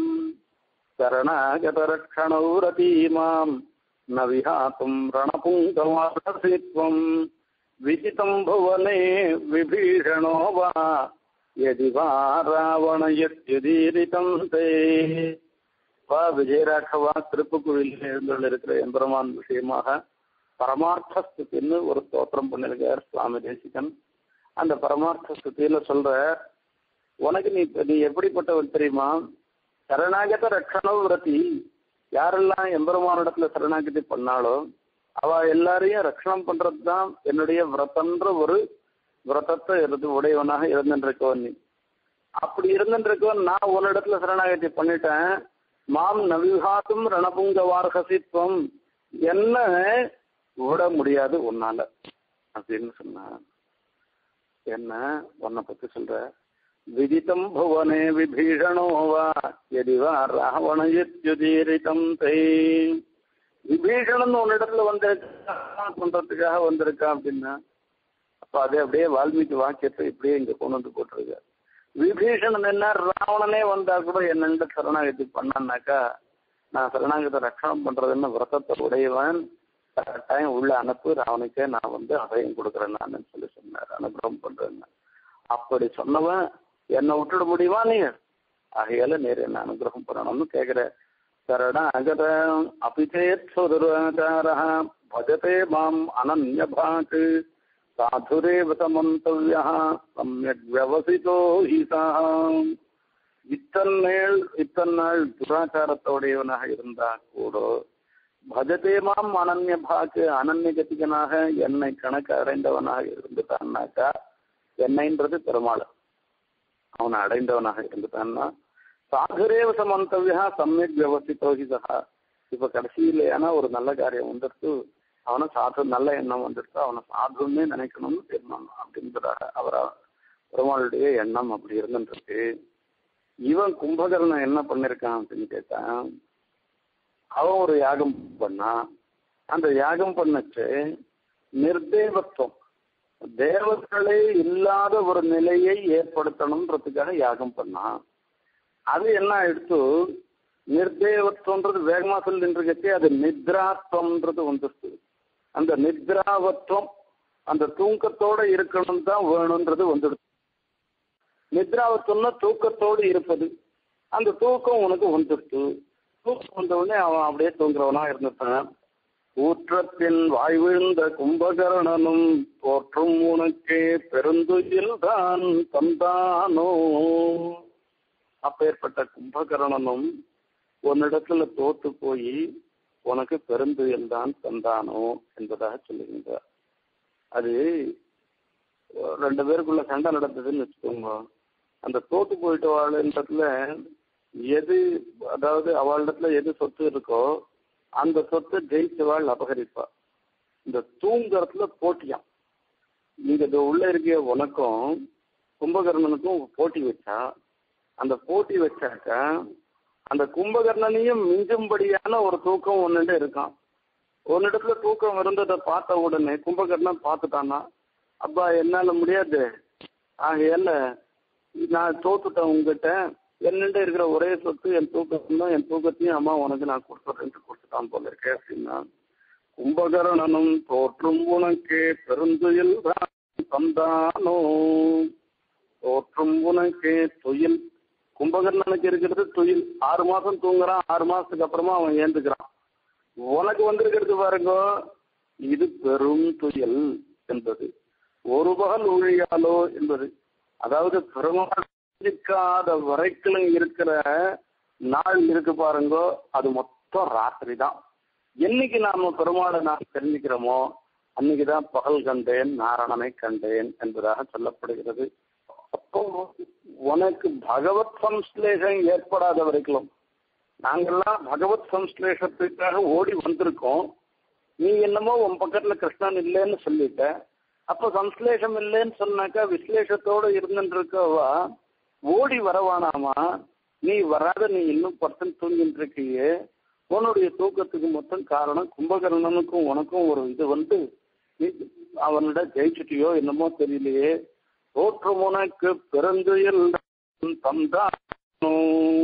சரணாகதரக்ஷணௌரதீமாம் ந விஹாத்தும் ரணபுங்கமாசித்வம் விஜிதம் புவனே விபீஷணோ வா यदि वा ராவணயத்யுதீரிதம் தே வா விஜயராகவா திருப்புக்குழியில் எழுந்துள்ளிருக்கிற எம்பெருமான் விஷயமாக பரமார்த்த ஸ்துதின்னு ஒரு ஸ்தோத்திரம் பண்ணிருக்கார் சுவாமி தேசிகன் அந்த பரமார்த்த ஸ்துதியில சொல்ற உனக்கு நீ நீ எப்படிப்பட்டவன் தெரியுமா சரணாகத ரட்சண விரதி யாரெல்லாம் எம்பெருமானிடத்துல சரணாகதி பண்ணாலோ அவ எல்லாரையும் ரட்சணம் பண்றது தான் என்னுடைய விரதன்ற ஒரு விரதத்தை இருந்து உடையவனாக இருந்துருக்கவன் நீ அப்படி இருந்துருக்கவன் நான் உன்னிடத்துல சரணாகதி பண்ணிட்டேன் மாம் நவிகாத்தும் ரணபுங்க வார்கசித்வம் என்ன விட முடியாது உன்னால அப்படின்னு சொன்னா என்ன உன்னை பத்தி சொல்ற விதித்தம் புவனே விபீஷணோ வா எதி வா ராவண யுதீரிதம் தை விபீஷணன் உன்னிடத்துல வந்திருக்கா பண்றதுக்காக வந்திருக்கா அப்படின்னா அப்ப அதே அப்படியே வால்மீகி வாக்கியத்தை இப்படியே இங்க கொண்டு வந்து போட்டிருக்க விபீஷணன் என்ன ராவணனே வந்தா கூட என்னென்ன சரணாகதி பண்ணான்னாக்கா நான் சரணாகத்தை ரட்சணம் பண்றதுன்னு விரதத்தை உடையவன் டைம் உள்ள அனுப்பு ராவனுக்கே நான் வந்து அபயம் கொடுக்குறேன் நான் சொல்லி சொன்னார் அனுகிரகம் பண்றேன்னு அப்படி சொன்னவன் என்னை விட்டுட முடியுமா நீ ஆகையால நேர் என்ன அனுகிரகம் பண்ணணும்னு கேட்கிற சரணாகத அபிச்சேத் சுதுராச்சார பஜதே மாம் அனன்யபாக் சாதுரேவ தமந்தவ்ய சமயக் வியவசிதோ ஹிசா இத்தன்மேல் இத்தன்னாள் துராச்சாரத்தோடையவனாக இருந்தா கூட பஜதே மாம் அனன்ய பாக்கு அனன்ய கத்திகனாக என்னை கணக்கு அடைந்தவனாக இருந்துட்டான்னாக்கா என்னைன்றது பெருமாள் அவனை அடைந்தவனாக இருந்துட்டான்னா சாகுரேவ சமந்தவியா சமயக் வியவசித்தோகிதா இப்ப கடைசியிலேயான ஒரு நல்ல காரியம் வந்துடுத்து அவனை சாது நல்ல எண்ணம் வந்துடுத்து அவனை சாதுன்னே நினைக்கணும்னு தீர்மானம் அப்படின்றாரு அவர பெருமாளுடைய எண்ணம் அப்படி இருந்துருக்கு இவன் கும்பகர்ணன் என்ன பண்ணிருக்கான் அப்படின்னு கேட்டான் அவன் ஒரு யாகம் பண்ணான் அந்த யாகம் பண்ணச்சு நிர்தேவத்துவம் தேவர்களே இல்லாத ஒரு நிலையை ஏற்படுத்தணுன்றதுக்காக யாகம் பண்ணான் அது என்ன ஆயிடுத்து நிர்தேவத்துவன்றது வேகமா சொல்லி நின்றுக்கச்சு அது நித்ராத்வம்ன்றது வந்துருச்சு அந்த நித்ராவத்துவம் அந்த தூக்கத்தோட இருக்கணும் தான் வேணும்ன்றது வந்துடுச்சு நித்ராவத்துவம்னா தூக்கத்தோடு இருப்பது அந்த தூக்கம் உனக்கு வந்துடுச்சு தூக்கம் வந்த உடனே அவன் அப்படியே தூங்குறவனா இருந்துட்டான் ஊற்றத்தின் வாய் விழுந்த கும்பகரணனும் போற்றும் உனக்கே பெருந்துயில் தான் தந்தானோ அப்பேற்பட்ட கும்பகரணனும் உன்னிடத்துல தோத்து போய் உனக்கு பெருந்துயில் தான் தந்தானோ என்பதாக சொல்லுகின்றார் அது ரெண்டு பேருக்குள்ள சண்டை நடந்ததுன்னு வச்சுக்கோங்க அந்த தோத்து போயிட்டு வாழ்ன்றதுல எது அதாவது அவளிடத்துல எது சொத்து இருக்கோ அந்த சொத்தை ஜெயிச்சவாள் அபகரிப்பா இந்த தூங்குறதுல போட்டியாம் நீங்க இது உள்ள இருக்க உனக்கும் கும்பகர்ணனுக்கும் போட்டி வச்சா அந்த போட்டி வச்சாக்க அந்த கும்பகர்ணனையும் மிஞ்சும்படியான ஒரு தூக்கம் ஒன்னுட்டு இருக்கான் ஒன்னிடத்துல தூக்கம் இருந்ததை பார்த்த உடனே கும்பகர்ணன் பார்த்துட்டானா அப்பா என்னால முடியாது ஆகையால நான் தோத்துட்டேன் உங்ககிட்ட என்னண்ட இருக்கிற ஒரே சொத்து என் தூக்கம் தான் என் தூக்கத்தையும் அம்மா உனக்கு நான் கொடுத்துறேன்ட்டு கொடுத்துட்டான் போல இருக்கேன் அப்படின்னா கும்பகரணனும் தோற்றும் உனக்கு பெருந்துயில் தந்தானோ தோற்றும் உனக்கு துயில் கும்பகர்ணனுக்கு இருக்கிறது துயில் ஆறு மாசம் தூங்குறான் ஆறு மாசத்துக்கு அப்புறமா அவன் ஏந்துக்கிறான் உனக்கு வந்திருக்கிறது பாருங்க இது பெரும் துயில் என்பது ஒரு பகல் ஒழியாலோ என்பது அதாவது பெருமாள் இருக்காத வரைக்கும் இருக்கிற நாள் இருக்கு பாருங்க அது மொத்தம் ராத்திரி தான் என்னைக்கு நாம பெருமாளை நாம் தெரிஞ்சுக்கிறோமோ அன்னைக்குதான் பகல் கண்டேன் நாராயணனை கண்டேன் என்பதாக சொல்லப்படுகிறது அப்போ உனக்கு பகவத் சம்ஸ்லேஷம் ஏற்படாத வரைக்கும் நாங்கெல்லாம் பகவத் சம்ஸ்லேஷத்துக்காக ஓடி வந்திருக்கோம் நீ என்னமோ உன் பக்கத்துல கிருஷ்ணன் இல்லைன்னு சொல்லிட்ட அப்ப சம்ஸ்லேஷம் இல்லைன்னு சொன்னாக்கா விஸ்லேஷத்தோட இருந்துட்டு இருக்கவா ஓடி வரவானாமா நீ வராத நீ இன்னும் பர்சன்ட் தூங்கிட்டு இருக்கியே உன்னுடைய தூக்கத்துக்கு மொத்தம் காரணம் கும்பகர்ணனுக்கும் உனக்கும் ஒரு இது வந்து நீ அவனிட ஜெயிச்சுட்டியோ என்னமோ தெரியலையே தோற்றம் உனக்கு பிறந்துயில் தந்தானோ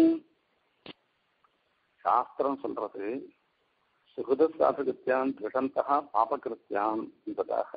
சாஸ்திரம் சொல்றது சுகுத சாதகத்தியான் திருடந்தகா பாபகிருத்தியான் என்பதாக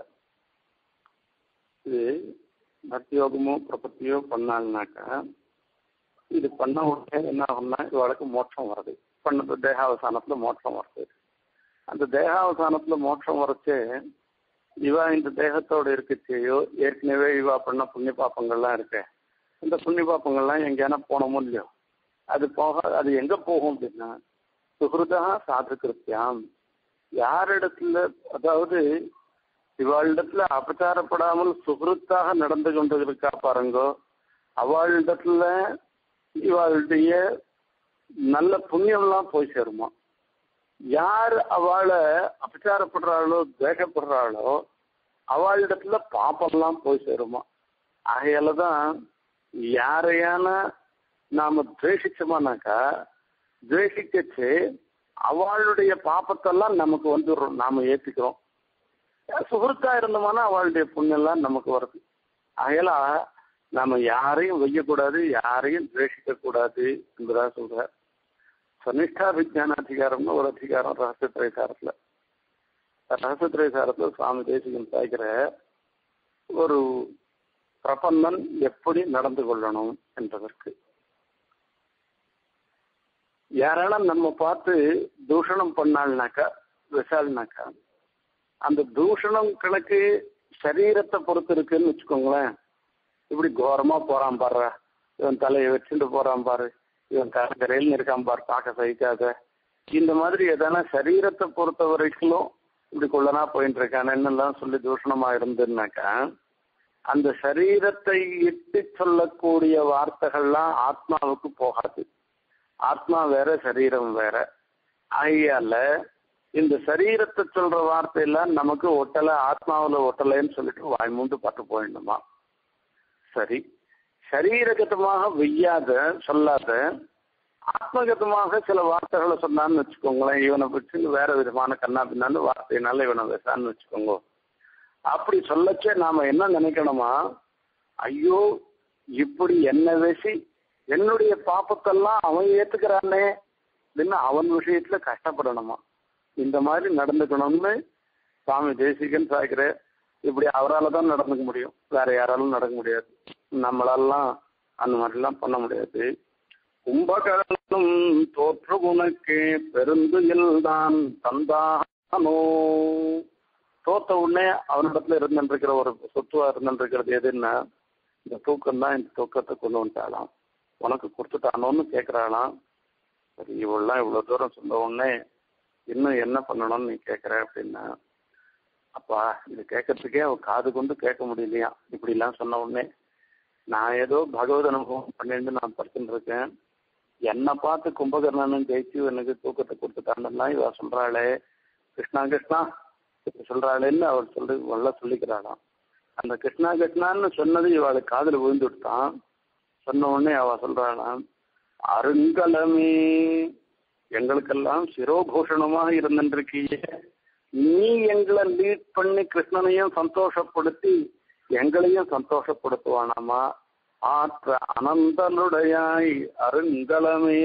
இது பக்தியோகமோ பிரபத்தியோ பண்ணாங்கனாக்கா இது பண்ண உடனே என்ன ஆகும்னா இவளுக்கு மோட்சம் வருது பண்ணது தேகாவசானத்துல மோட்சம் வருது அந்த தேகாவசானத்துல மோட்சம் வரச்சு இவா இந்த தேகத்தோட இருக்கச்சேயோ ஏற்கனவே இவா பண்ண புண்ணிய பாப்பங்கள்லாம் இருக்கு இந்த புண்ணிய பாப்பங்கள்லாம் எங்கேனா போனோமோ இல்லையோ அது போக அது எங்க போகும் அப்படின்னா சுகிருதா சாது கிருத்தியாம் யாரிடத்துல அதாவது இவாளிடத்துல அபச்சாரப்படாமல் சுகிருத்தாக நடந்து கொண்டு இருக்கா பாருங்கோ அவளிடத்துல இவாளுடைய நல்ல புண்ணியம்லாம் போய் சேருமா யார் அவளை அபச்சாரப்படுறாளோ துவேஷப்படுறாளோ அவளிடத்துல பாப்பெல்லாம் போய் சேருமா ஆகையால தான் யாரையான நாம துவேஷிச்சோமானாக்கா துவேஷிக்கச்சு அவளுடைய பாப்பத்தெல்லாம் நமக்கு வந்துடுறோம் நாம ஏத்துக்கிறோம் சுகൃத்தா இருந்தோம்னா அவளுடைய புண்ணெல்லாம் நமக்கு வருது ஆகையால நாம யாரையும் வையக்கூடாது யாரையும் துவேஷிக்க கூடாது என்பதா சொல்ற சனிஷ்டா விஜயான அதிகாரம்னு ஒரு அதிகாரம் ரகசிய திரைசாரத்துல ரகசிய திரைசாரத்துல சுவாமி தேசிகன் சாய்க்கிற ஒரு பிரபந்தன் எப்படி நடந்து கொள்ளணும் என்பதற்கு யாராலும் நம்ம பார்த்து தூஷணம் பண்ணாள்னாக்கா விஷால்னாக்கா அந்த தூஷணம் கணக்கு சரீரத்தை பொறுத்து இருக்குன்னு வச்சுக்கோங்களேன் இப்படி கோரமா போறான் பாரு இவன் தலையை வச்சுட்டு போறான் பாரு இவன் கரையில் இருக்கான் பாரு பார்க்க சகிக்காத இந்த மாதிரி எதனா சரீரத்தை பொறுத்த வரைக்கும் இப்படி கொள்ளனா போயிட்டு இருக்கானேன்னு சொல்லி தூஷணமா இருந்துன்னாக்கா அந்த சரீரத்தை இட்டு சொல்லக்கூடிய வார்த்தைகள்லாம் ஆத்மாவுக்கு போகாது ஆத்மா வேற சரீரம் வேற ஆகையால இந்த சரீரத்தை சொல்ற வார்த்தையெல்லாம் நமக்கு ஒட்டலை ஆத்மாவில் ஒட்டலைன்னு சொல்லிட்டு வாய் மூண்டு பார்த்து போயிடணுமா சரி சரீரகதமாக வெய்யாத சொல்லாத ஆத்மகதமாக சில வார்த்தைகளை சொன்னான்னு வச்சுக்கோங்களேன் இவனை வச்சு வேற விதமான கண்ணா பின்னான்னு வார்த்தையினால இவனை விசான்னு வச்சுக்கோங்க அப்படி சொல்லச்சே நாம என்ன நினைக்கணுமா ஐயோ இப்படி என்ன பேசி என்னுடைய பாப்பத்தெல்லாம் அவன் ஏத்துக்கிறானே அப்படின்னு அவன் விஷயத்துல கஷ்டப்படணுமா இந்த மாதிரி நடந்துக்கணும்னு சுவாமி தேசிகன் சாய்க்கிற இப்படி அவரால் தான் நடந்துக்க முடியும் வேற யாராலும் நடக்க முடியாது நம்மளாலாம் அந்த மாதிரிலாம் பண்ண முடியாது கும்பகரணம் தோற்று உனக்கு பெருந்துயில் தான் தந்தானோ தோத்த உடனே அவனிடத்துல இருந்துருக்கிற ஒரு சொத்துவா இருந்துருக்கிறது எதுன்னா இந்த தூக்கம் தான் இந்த தூக்கத்தை கொண்டு வந்துட்டாலாம் உனக்கு கொடுத்துட்டானோன்னு கேட்குறாளாம் சரி இவெல்லாம் இவ்வளோ தூரம் சொன்ன உடனே இன்னும் என்ன பண்ணணும்னு நீ கேட்குற அப்படின்னா அப்பா இது கேட்கறதுக்கே அவ காது கொண்டு கேட்க முடியலையா இப்படிலாம் சொன்ன உடனே நான் ஏதோ பகவத் அனுபவம் பண்ணிட்டு நான் படிச்சுட்டு இருக்கேன் என்னை பார்த்து கும்பகர்ணனும் ஜெயிச்சு எனக்கு தூக்கத்தை கொடுத்துட்டான்லாம் இவ சொல்றாளே கிருஷ்ணா கிருஷ்ணா சொல்றாளேன்னு அவள் சொல்லி நல்லா சொல்லிக்கிறாளாம் அந்த கிருஷ்ணா கிருஷ்ணான்னு சொன்னது இவளுக்கு காதில் விழுந்து விட்டான் சொன்ன உடனே அவ சொல்றாளாம் அருங்கலமே எங்களுக்கெல்லாம் சிரோபூஷணமாக இருந்திருக்கீங்க நீ எங்களை லீட் பண்ணி கிருஷ்ணனையும் சந்தோஷப்படுத்தி எங்களையும் சந்தோஷப்படுத்துவானாமா ஆற்ற அனந்தனுடையாய் அருங்கலமே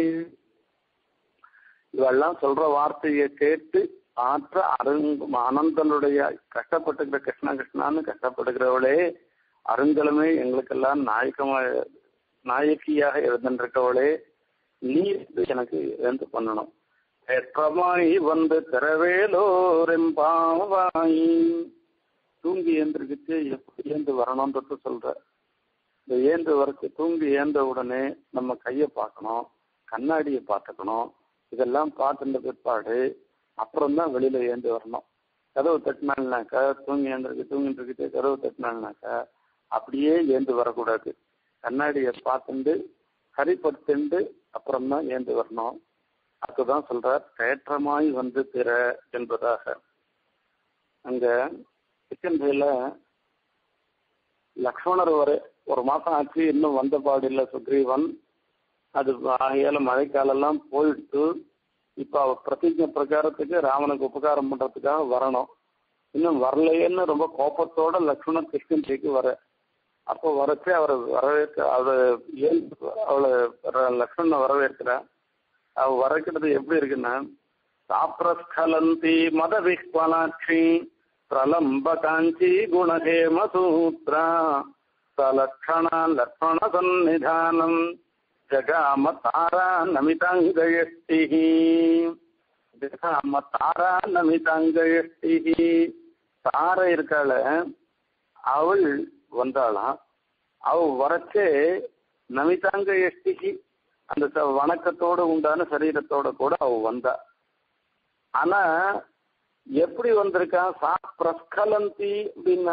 இவெல்லாம் சொல்ற வார்த்தையை கேட்டு ஆற்ற அருங் அனந்தனுடைய கஷ்டப்பட்டுக்கிற கிருஷ்ணா கிருஷ்ணான்னு கஷ்டப்படுகிறவளே அருங்கலமே எங்களுக்கெல்லாம் நாயக்கமா நாயக்கியாக இருந்திருக்கவளே நீ எனக்கு எழுந்து பண்ணணும் ஏற்றமாய் வந்து திரவேலோரெம்பாவாய் தூங்கி ஏந்திருக்கிட்டு எப்படி ஏந்து வரணும்ன்றது சொல்ற இந்த ஏந்து வரக்கு தூங்கி ஏந்த உடனே நம்ம கையை பார்க்கணும் கண்ணாடியை பார்த்துக்கணும் இதெல்லாம் பார்த்துட்ட பிற்பாடு அப்புறம் தான் வெளியில ஏந்து வரணும் கதவு தட்டினால்னாக்கா தூங்கி ஏந்திருக்கு தூங்கிட்டு இருக்கிட்டு கதவு தட்டினால்னாக்கா அப்படியே ஏந்து வரக்கூடாது கண்ணாடியை பார்த்துண்டு சரிப்படுத்திண்டு அப்புறம் தான் ஏந்து வரணும் அதுதான் சொல்றார் தேற்றமாய் வந்து பிற என்பதாக அங்க கிச்சன்பையில லக்ஷ்மணர் வரை ஒரு மாசம் ஆச்சு இன்னும் வந்த பாடில்லை சுக்ரீவன் அது ஆகையால மழைக்காலெல்லாம் போயிட்டு இப்ப அவ பிரதிஜை பிரகாரத்துக்கு ராமனுக்கு உபகாரம் பண்றதுக்காக வரணும் இன்னும் வரலையேன்னு ரொம்ப கோபத்தோட லக்ஷ்மணன் கிருஷ்ணன்றைக்கு வர அப்போ வரச்சே அவரை வரவேற்க அவரை ஏன் அவளை லக்ஷ்மணனை வரவேற்கிறா அவ வரக்கிறது எப்படி இருக்குன்னா சாப்ரஸ்கலந்தி மத விஹ்வலாட்சி பிரலம்ப காஞ்சி குணஹேம சூத்ரா சலக்ஷண லக்ஷ்மண சந்நிதானம் ஜகாம தாரா நமிதாங்கயஷ்டி ஜகாம தாரா நமிதாங்கயஷ்டி தார இருக்காள அவள் வந்தாளாம் அவ வரச்சே நமிதாங்க எஷ்டிக்கு அந்த வணக்கத்தோட உண்டான சரீரத்தோட கூட அவ வந்தா ஆனா எப்படி வந்திருக்கா சா பிரஸ்கலந்தி அப்படின்னா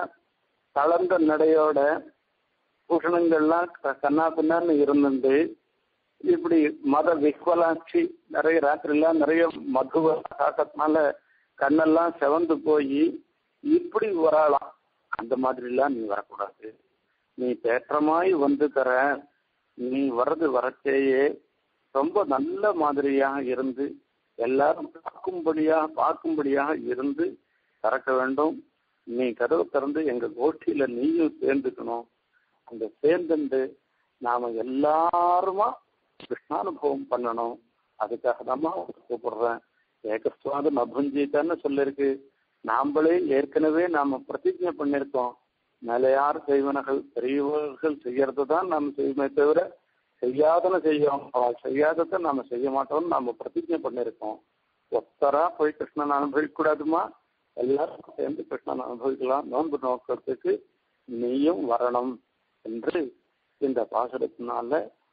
தளர்ந்த நடையோட பூஷணங்கள்லாம் கண்ணா பின்னான்னு இருந்துட்டு இப்படி மத விஹ்வலாட்சி நிறைய ராத்திரில நிறைய மதுவ தாக்கத்தினால கண்ணெல்லாம் செவந்து போய் இப்படி வராலாம் அந்த மாதிரிலாம் நீ வரக்கூடாது நீ தேற்றமாய் வந்து தர நீ வர்றது வரச்சேயே ரொம்ப நல்ல மாதிரியாக இருந்து எல்லாரும் பார்க்கும்படியாக பார்க்கும்படியாக இருந்து திறக்க வேண்டும் நீ கதவு திறந்து எங்க கோஷ்டியில நீயும் சேர்ந்துக்கணும் அந்த சேர்ந்துண்டு நாம எல்லாருமா கிருஷ்ணானுபவம் பண்ணணும் அதுக்காக தான் கூப்பிடுறேன் ஏகஸ்வாத நபுஞ்சித்தான்னு சொல்லிருக்கு நாம்ளே ஏற்கனவே நாம பிரதிஜை பண்ணிருக்கோம் நிலையார் செய்வனர்கள் பெரியவர்கள் செய்யறது தான் நாம் செய்யுமே தவிர செய்யாதன செய்யோம் அவள் செய்யாததை நாம செய்ய மாட்டோம்னு நாம பிரதிஜை பண்ணிருக்கோம் ஒத்தரா போய் கிருஷ்ணன் அனுபவிக்க கூடாதுமா எல்லாரும் சேர்ந்து கிருஷ்ணன் அனுபவிக்கலாம் நோன்பு நோக்கிறதுக்கு நீயும் வரணும் என்று இந்த பாசுரத்தினால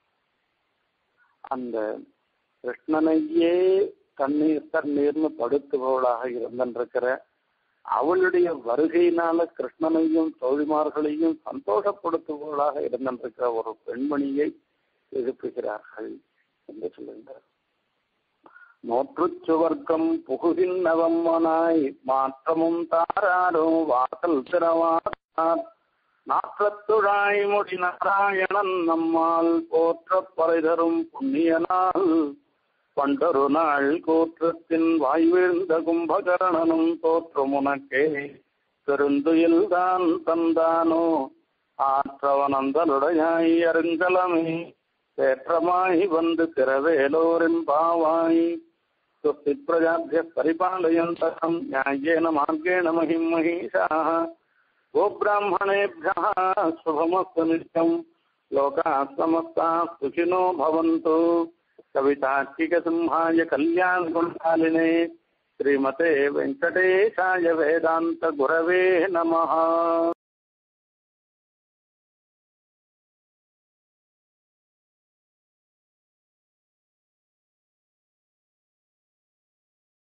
அந்த கிருஷ்ணனையே தண்ணீர் தண்ணீர்னு படுத்துபவளாக இருந்திருக்கிற அவளுடைய வருகையினால கிருஷ்ணனையும் தோழிமார்களையும் சந்தோஷப்படுத்துபவளாக இருந்திருக்கிற ஒரு பெண்மணியை எழுப்புகிறார்கள் என்று சொல்லுகிறார் நோற்றுச் சுவர்க்கம் புகுகின்றவம்மனாய் மாற்றமும் தாராரோ வாசல் திறவார் நாற்றத்துழாய் முடி நாராயணன் நம்மால் போற்ற பறை தரும் புண்ணிய நாள் பண்டொரு நாள் கூற்றத்தின் வாய்வீழ்ந்த கும்பகரணனும் தோற்றும் உனக்கே பெருந்துயில்தான் தந்தானோ ஆற்றவனந்தலுடையாய் அருங்கலமே தேற்றமாய் வந்து திரவேலோரின் பாவாய் சுஸ்தி பிரஜாபிய பரிபாலயந்தகம் நியாயேன மார்கேண மகிம் மகிஷாः गोब्राह्मणेभ्यः शुभमस्तु नित्यम् लोकाः समस्ताः सुखिनो भवन्तु कवितार्किकसिंहाय कल्याणगुणशालिने श्रीमते वेङ्कटेशाय वेदान्तगुरवे नमः